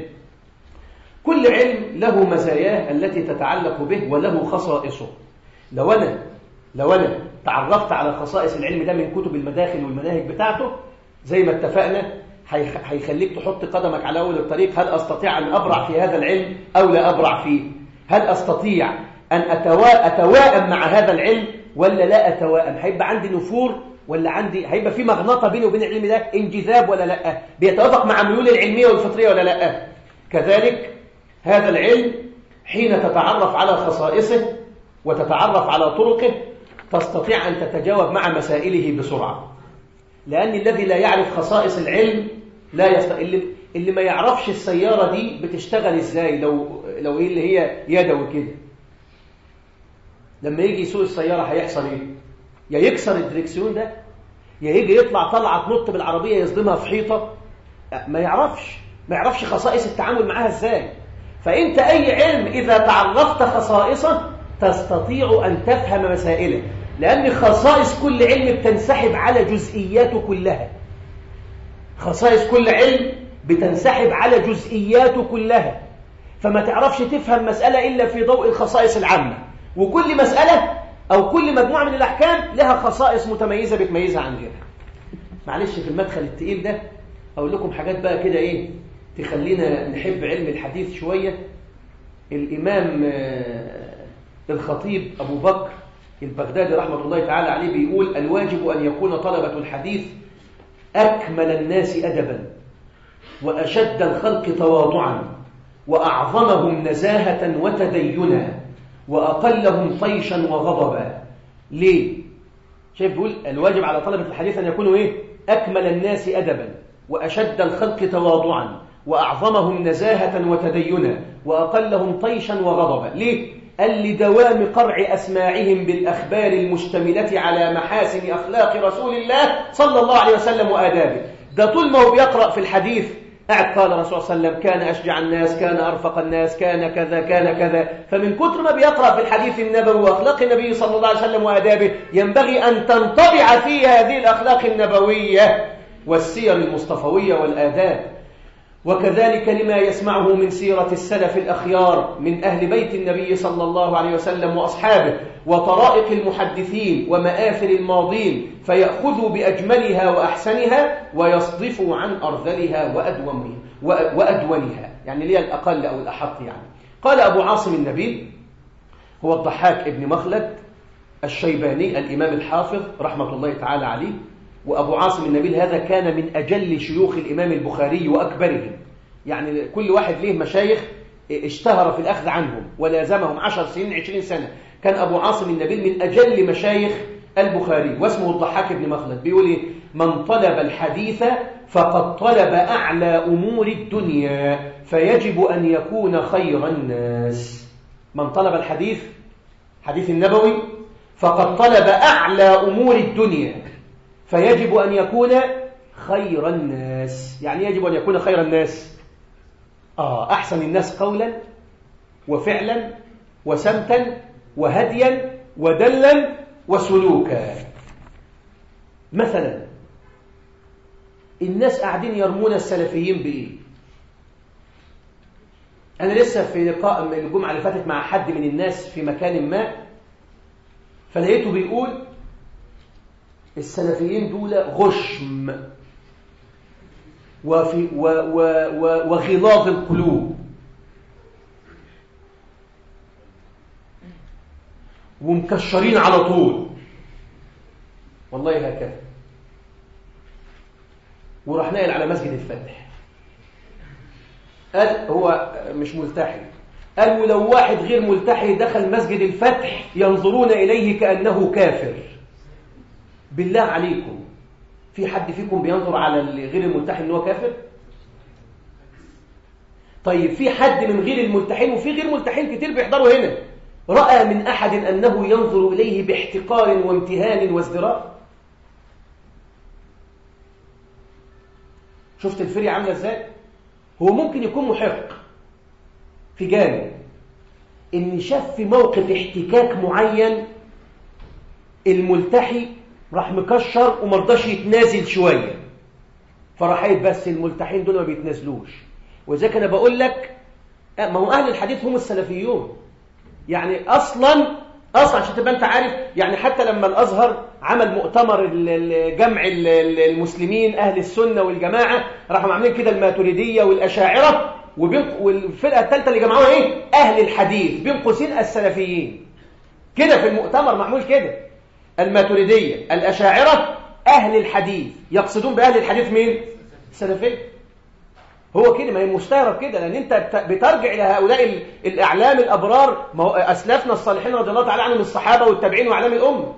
كل علم له مزاياه التي تتعلق به وله خصائصه لو أنا لو أنا تعرفت على خصائص العلم ده من كتب المداخل والمناهج بتاعته زي ما اتفقنا هيخليك تحط قدمك على أول الطريق هل أستطيع أن أبرع في هذا العلم أو لا أبرع فيه هل أستطيع أن أتواءم مع هذا العلم ولا لا أتواءم هيبقى عندي نفور ولا عندي هيبقى في مغناطه بيني وبين العلم ده انجذاب ولا لا بيتوافق مع ميول العلميه والفطريه ولا لا كذلك هذا العلم حين تتعرف على خصائصه وتتعرف على طرقه تستطيع أن تتجاوب مع مسائله بسرعة لأن الذي لا يعرف خصائص العلم لا يست... اللي... اللي ما يعرفش السيارة دي بتشتغل ازاي لو لو ايه اللي هي يدوي كده لما يجي يسوق السيارة هيحصل ايه يا يكسر الدريكسيون ده يا يجي يطلع طلعة تنط بالعربية يصدمها في حيطة ما يعرفش ما يعرفش خصائص التعامل معاها ازاي فانت اي علم اذا تعرفت خصائصه تستطيع ان تفهم مسائله لان خصائص كل علم بتنسحب على جزئياته كلها خصائص كل علم بتنسحب على جزئياته كلها فما تعرفش تفهم مسألة إلا في ضوء الخصائص العامة وكل مسألة أو كل مجموعة من الأحكام لها خصائص متميزة بتميزها عن غيرها معلش في المدخل التقيل ده أقول لكم حاجات بقى كده إيه تخلينا نحب علم الحديث شوية الإمام الخطيب أبو بكر البغدادي رحمة الله تعالى عليه بيقول الواجب أن يكون طلبة الحديث أكمل الناس أدبا وأشد الخلق تواضعا وأعظمهم نزاهة وتدينا وأقلهم طيشا وغضبا ليه؟ شايف بيقول الواجب على طلبة الحديث أن يكونوا إيه؟ أكمل الناس أدبا وأشد الخلق تواضعا وأعظمهم نزاهة وتدينا وأقلهم طيشا وغضبا ليه؟ قال لدوام قرع أسماعهم بالأخبار المشتملة على محاسن أخلاق رسول الله صلى الله عليه وسلم وآدابه ده طول ما هو بيقرأ في الحديث قاعد قال الرسول صلى الله عليه وسلم كان أشجع الناس كان أرفق الناس كان كذا كان كذا فمن كتر ما بيقرأ في الحديث النبوي وأخلاق النبي صلى الله عليه وسلم وآدابه ينبغي أن تنطبع فيه هذه الأخلاق النبوية والسير المصطفوية والآداب وكذلك لما يسمعه من سيرة السلف الأخيار من أهل بيت النبي صلى الله عليه وسلم وأصحابه وطرائق المحدثين ومآثر الماضين فيأخذوا بأجملها وأحسنها ويصدفوا عن أرذلها وأدونها يعني ليه الأقل أو الأحط يعني قال أبو عاصم النبيل هو الضحاك ابن مخلد الشيباني الإمام الحافظ رحمة الله تعالى عليه وأبو عاصم النبيل هذا كان من أجل شيوخ الإمام البخاري وأكبرهم يعني كل واحد ليه مشايخ اشتهر في الأخذ عنهم ولازمهم عشر سنين عشرين سنة كان أبو عاصم النبيل من أجل مشايخ البخاري واسمه الضحاك بن مخلد بيقول إيه من طلب الحديث فقد طلب أعلى أمور الدنيا فيجب أن يكون خير الناس من طلب الحديث حديث النبوي فقد طلب أعلى أمور الدنيا فيجب أن يكون خير الناس يعني يجب أن يكون خير الناس آه أحسن الناس قولا وفعلا وسمتا وهديا ودلا وسلوكا مثلا الناس قاعدين يرمون السلفيين بإيه أنا لسه في لقاء من الجمعة اللي فاتت مع حد من الناس في مكان ما فلقيته بيقول السلفيين دول غشم وفي و و و وغلاظ القلوب ومكشرين على طول والله هكذا وراح ناقل على مسجد الفتح قال هو مش ملتحي قال ولو واحد غير ملتحي دخل مسجد الفتح ينظرون إليه كأنه كافر بالله عليكم في حد فيكم بينظر على غير الملتحي ان هو كافر طيب في حد من غير الملتحين وفي غير ملتحين كتير بيحضروا هنا رأى من أحد أنه ينظر إليه باحتقار وامتهان وازدراء شفت الفري عاملة ازاي هو ممكن يكون محق في جانب ان شاف في موقف احتكاك معين الملتحي راح مكشر ومرضاش يتنازل شوية فراح قايل بس الملتحين دول ما بيتنازلوش وذلك انا بقول لك ما هو اهل الحديث هم السلفيون يعني اصلا اصلا عشان تبقى انت عارف يعني حتى لما الازهر عمل مؤتمر جمع المسلمين اهل السنه والجماعه راحوا عاملين كده الماتريديه والاشاعره والفرقه الثالثه اللي جمعوها ايه اهل الحديث بين قوسين السلفيين كده في المؤتمر معمول كده الماتريديه الاشاعره اهل الحديث يقصدون باهل الحديث مين السلفيه هو كده ما هي مستغرب كده لان انت بترجع الى هؤلاء الاعلام الابرار ما هو اسلافنا الصالحين رضي الله تعالى عنهم الصحابه والتابعين واعلام الامه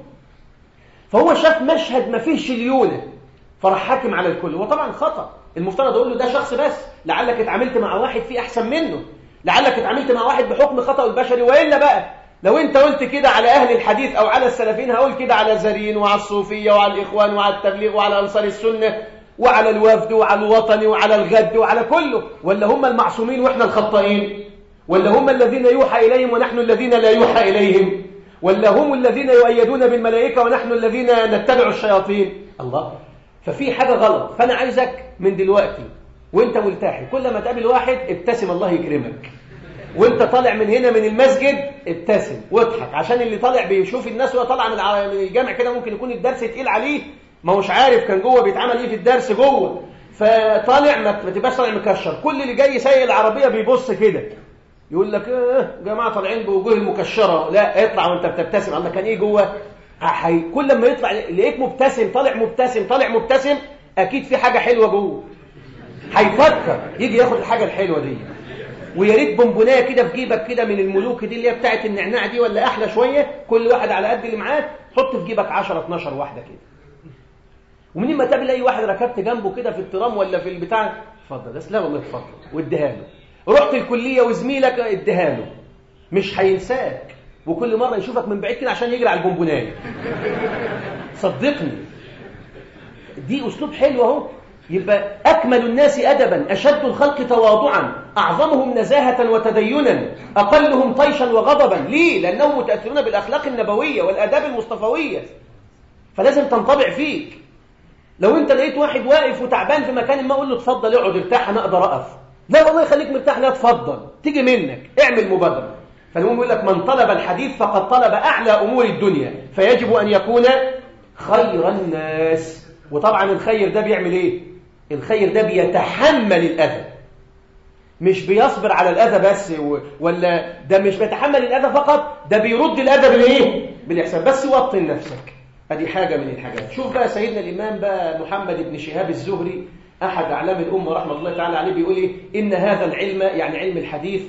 فهو شاف مشهد ما فيهش ليونه فراح حاكم على الكل وطبعا خطا المفترض اقول له ده شخص بس لعلك اتعاملت مع واحد فيه احسن منه لعلك اتعاملت مع واحد بحكم خطا البشري والا بقى لو انت قلت كده على اهل الحديث او على السلفيين هقول كده على الزرين وعلى الصوفيه وعلى الاخوان وعلى التبليغ وعلى انصار السنه وعلى الوفد وعلى الوطن وعلى الغد وعلى كله ولا هم المعصومين واحنا الخطائين ولا هم الذين يوحى اليهم ونحن الذين لا يوحى اليهم ولا هم الذين يؤيدون بالملائكه ونحن الذين نتبع الشياطين الله ففي حاجه غلط فانا عايزك من دلوقتي وانت ملتحي كل ما تقابل واحد ابتسم الله يكرمك وانت طالع من هنا من المسجد ابتسم واضحك عشان اللي طالع بيشوف الناس وهو طالع من الجامع كده ممكن يكون الدرس تقيل عليه ما هوش عارف كان جوه بيتعمل ايه في الدرس جوه فطالع ما تبقاش طالع مكشر كل اللي جاي سايق العربيه بيبص كده يقول لك اه جماعه طالعين بوجوه المكشره لا اطلع وانت بتبتسم الله كان ايه جوه حي... كل لما يطلع لقيت مبتسم طالع مبتسم طالع مبتسم اكيد في حاجه حلوه جوه هيفكر يجي ياخد الحاجه الحلوه دي ويا ريت بونبونايه كده في جيبك كده من الملوك دي اللي هي بتاعه النعناع دي ولا احلى شويه كل واحد على قد اللي معاه حط في جيبك 10 12 واحده كده ومنين ما تقابل اي واحد ركبت جنبه كده في الترام ولا في البتاع اتفضل بس لا والله اتفضل واديها له رحت الكليه وزميلك اديها له مش هينساك وكل مره يشوفك من بعيد كده عشان يجري على البونبونايه صدقني دي اسلوب حلو اهو يبقى اكمل الناس ادبا اشد الخلق تواضعا اعظمهم نزاهه وتدينا اقلهم طيشا وغضبا ليه لانهم متاثرون بالاخلاق النبويه والاداب المصطفويه فلازم تنطبع فيك لو انت لقيت واحد واقف وتعبان في مكان ما اقول له اتفضل اقعد ارتاح انا اقدر اقف لا والله خليك مرتاح لا اتفضل تيجي منك اعمل مبادره فالمهم يقول لك من طلب الحديث فقد طلب اعلى امور الدنيا فيجب ان يكون خير الناس وطبعا الخير ده بيعمل ايه الخير ده بيتحمل الاذى مش بيصبر على الاذى بس ولا ده مش بيتحمل الاذى فقط ده بيرد الاذى بالايه بالاحسان بس وطن نفسك ادي حاجه من الحاجات شوف بقى سيدنا الامام بقى محمد بن شهاب الزهري احد اعلام الامه رحمه الله تعالى عليه بيقول ايه ان هذا العلم يعني علم الحديث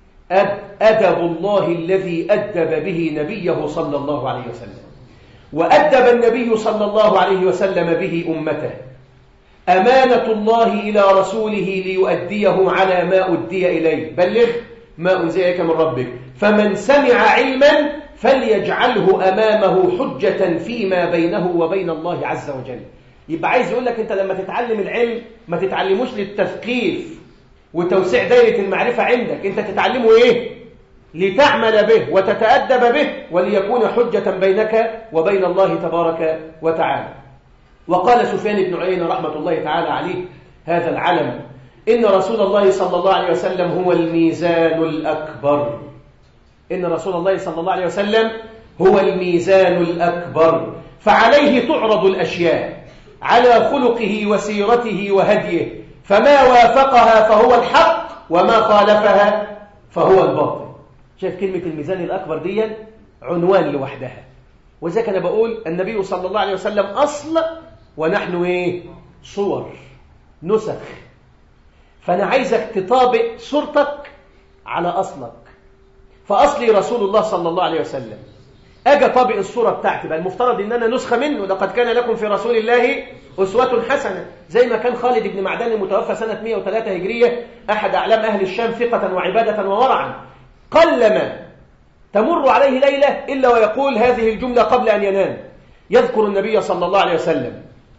ادب الله الذي ادب به نبيه صلى الله عليه وسلم وادب النبي صلى الله عليه وسلم به امته امانه الله الى رسوله ليؤديه على ما ادي اليه بلغ ما انزل اليك من ربك فمن سمع علما فليجعله أمامه حجة فيما بينه وبين الله عز وجل يبقى عايز يقول لك انت لما تتعلم العلم ما تتعلموش للتثقيف وتوسيع دائرة المعرفة عندك انت تتعلمه ايه لتعمل به وتتأدب به وليكون حجة بينك وبين الله تبارك وتعالى وقال سفيان بن عيينة رحمة الله تعالى عليه هذا العلم إن رسول الله صلى الله عليه وسلم هو الميزان الأكبر إن رسول الله صلى الله عليه وسلم هو الميزان الأكبر فعليه تعرض الأشياء على خلقه وسيرته وهديه فما وافقها فهو الحق وما خالفها فهو الباطل شايف كلمة الميزان الأكبر دي عنوان لوحدها وذلك أنا بقول النبي صلى الله عليه وسلم أصل ونحن إيه صور نسخ فأنا عايزك تطابق صورتك على أصلك فأصلي رسول الله صلى الله عليه وسلم أجي طابق الصورة بتاعتي بقى المفترض إن أنا نسخة منه لقد كان لكم في رسول الله أسوة حسنة زي ما كان خالد بن معدان المتوفى سنة 103 هجرية أحد أعلام أهل الشام ثقة وعبادة وورعا قلما تمر عليه ليلة إلا ويقول هذه الجملة قبل أن ينام يذكر النبي صلى الله عليه وسلم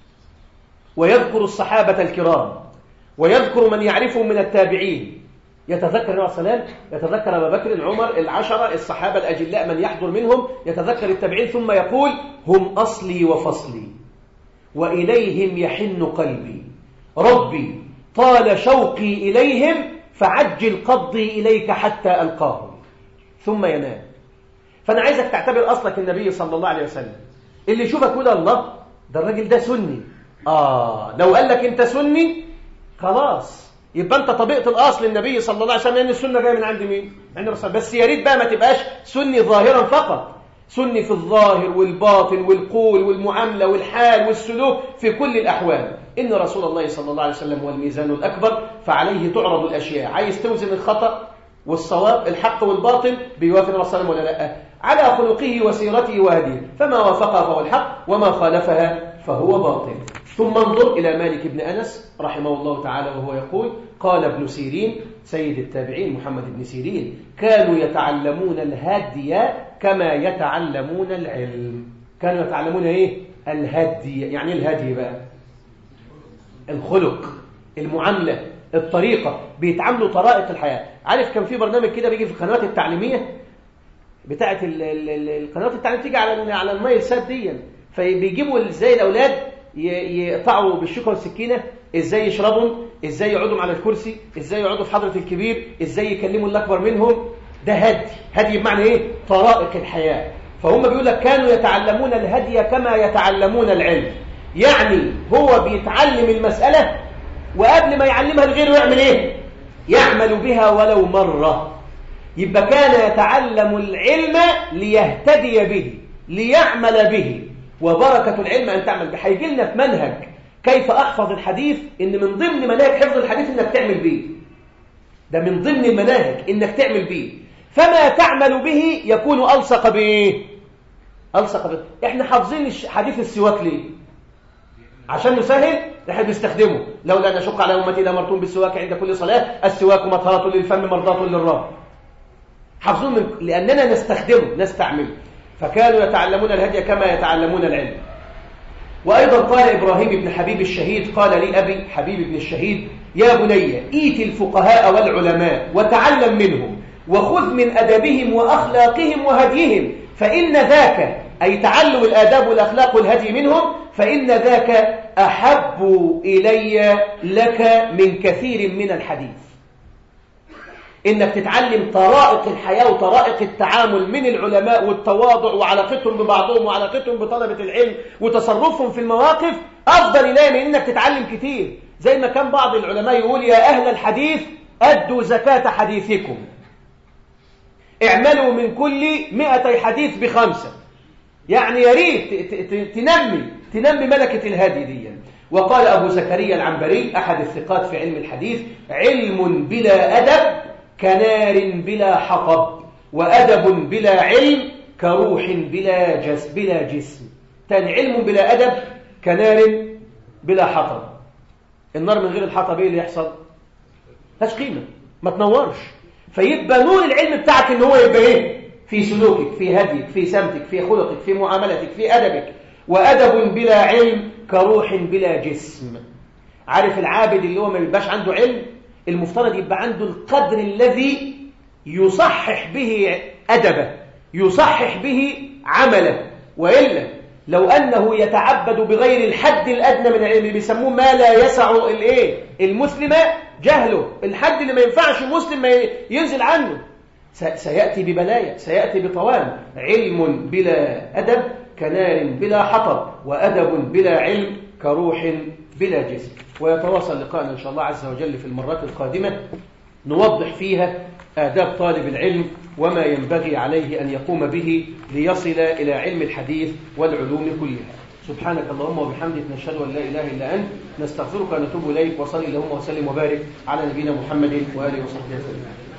ويذكر الصحابة الكرام ويذكر من يعرفهم من التابعين يتذكر النبي صلى الله عليه وسلم يتذكر أبا بكر عمر العشرة الصحابة الأجلاء من يحضر منهم يتذكر التابعين ثم يقول هم أصلي وفصلي وإليهم يحن قلبي ربي طال شوقي إليهم فعجل قبضي إليك حتى ألقاهم ثم ينام فأنا عايزك تعتبر أصلك النبي صلى الله عليه وسلم اللي يشوفك يقول الله ده الراجل ده سني آه لو قال لك أنت سني خلاص يبقى أنت طبيعة الأصل النبي صلى الله عليه وسلم لأن السنة جاية من عند مين؟ عند الرسول بس يا ريت بقى ما تبقاش سني ظاهرا فقط سني في الظاهر والباطن والقول والمعاملة والحال والسلوك في كل الأحوال إن رسول الله صلى الله عليه وسلم هو الميزان الأكبر فعليه تعرض الأشياء عايز توزن الخطأ والصواب الحق والباطل بيوافق الرسول صلى الله عليه وسلم ولا لا على خلقه وسيرته وهديه فما وافقها فهو الحق وما خالفها فهو باطل ثم انظر إلى مالك بن أنس رحمه الله تعالى وهو يقول قال ابن سيرين سيد التابعين محمد بن سيرين كانوا يتعلمون الهدي كما يتعلمون العلم كانوا يتعلمون ايه الهدي يعني ايه الهدي بقى الخلق المعاملة الطريقة بيتعاملوا طرائق الحياة عارف كان في برنامج كده بيجي في القنوات التعليمية بتاعة القنوات التعليمية بتيجي على على المايل سات دي فبيجيبوا ازاي الاولاد يقطعوا بالشوكه والسكينه ازاي يشربوا ازاي يقعدوا على الكرسي ازاي يقعدوا في حضره الكبير ازاي يكلموا الاكبر منهم ده هدي هدي بمعنى ايه طرائق الحياه فهم بيقول لك كانوا يتعلمون الهدي كما يتعلمون العلم يعني هو بيتعلم المساله وقبل ما يعلمها لغيره يعمل ايه يعمل بها ولو مره يبقى كان يتعلم العلم ليهتدي به ليعمل به وبركة العلم أن تعمل به هيجي لنا في منهج كيف أحفظ الحديث إن من ضمن مناهج حفظ الحديث إنك تعمل به ده من ضمن المناهج إنك تعمل به فما تعمل به يكون ألصق بإيه ألصق به إحنا حافظين حديث السواك ليه عشان نسهل احنا بنستخدمه لولا ان اشق على امتي لامرتم بالسواك عند كل صلاه السواك مطهره للفم مرضاه للرب حافظون من لاننا نستخدمه نستعمله فكانوا يتعلمون الهدي كما يتعلمون العلم وأيضا قال إبراهيم بن حبيب الشهيد قال لي أبي حبيب بن الشهيد يا بني إيت الفقهاء والعلماء وتعلم منهم وخذ من أدبهم وأخلاقهم وهديهم فإن ذاك أي تعلم الآداب والأخلاق والهدي منهم فإن ذاك أحب إلي لك من كثير من الحديث انك تتعلم طرائق الحياة وطرائق التعامل من العلماء والتواضع وعلاقتهم ببعضهم وعلاقتهم بطلبة العلم وتصرفهم في المواقف افضل اليه من انك تتعلم كتير زي ما كان بعض العلماء يقول يا اهل الحديث ادوا زكاة حديثكم اعملوا من كل مئتي حديث بخمسة يعني يا ريت تنمي تنمي ملكة الهدي دي وقال أبو زكريا العنبري أحد الثقات في علم الحديث علم بلا أدب كنار بلا حطب وأدب بلا علم كروح بلا جس بلا جسم تاني علم بلا أدب كنار بلا حطب النار من غير الحطب ايه اللي يحصل ملهاش قيمة ما تنورش فيبقى نور العلم بتاعك ان هو يبقى ايه في سلوكك في هديك في سمتك في خلقك في معاملتك في أدبك وأدب بلا علم كروح بلا جسم عارف العابد اللي هو ما يبقاش عنده علم المفترض يبقى عنده القدر الذي يصحح به أدبه يصحح به عمله وإلا لو أنه يتعبد بغير الحد الأدنى من العلم اللي بيسموه ما لا يسع الإيه المسلم جهله الحد اللي ما ينفعش مسلم ما ينزل عنه سيأتي ببلايا سيأتي بطوال علم بلا أدب كنار بلا حطب وأدب بلا علم كروح بلا جسم ويتواصل لقاءنا إن شاء الله عز وجل في المرات القادمة نوضح فيها آداب طالب العلم وما ينبغي عليه أن يقوم به ليصل إلى علم الحديث والعلوم كلها سبحانك اللهم وبحمدك نشهد أن لا إله إلا أنت نستغفرك ونتوب إليك وصلي اللهم وسلم وبارك على نبينا محمد وآله وصحبه وسلم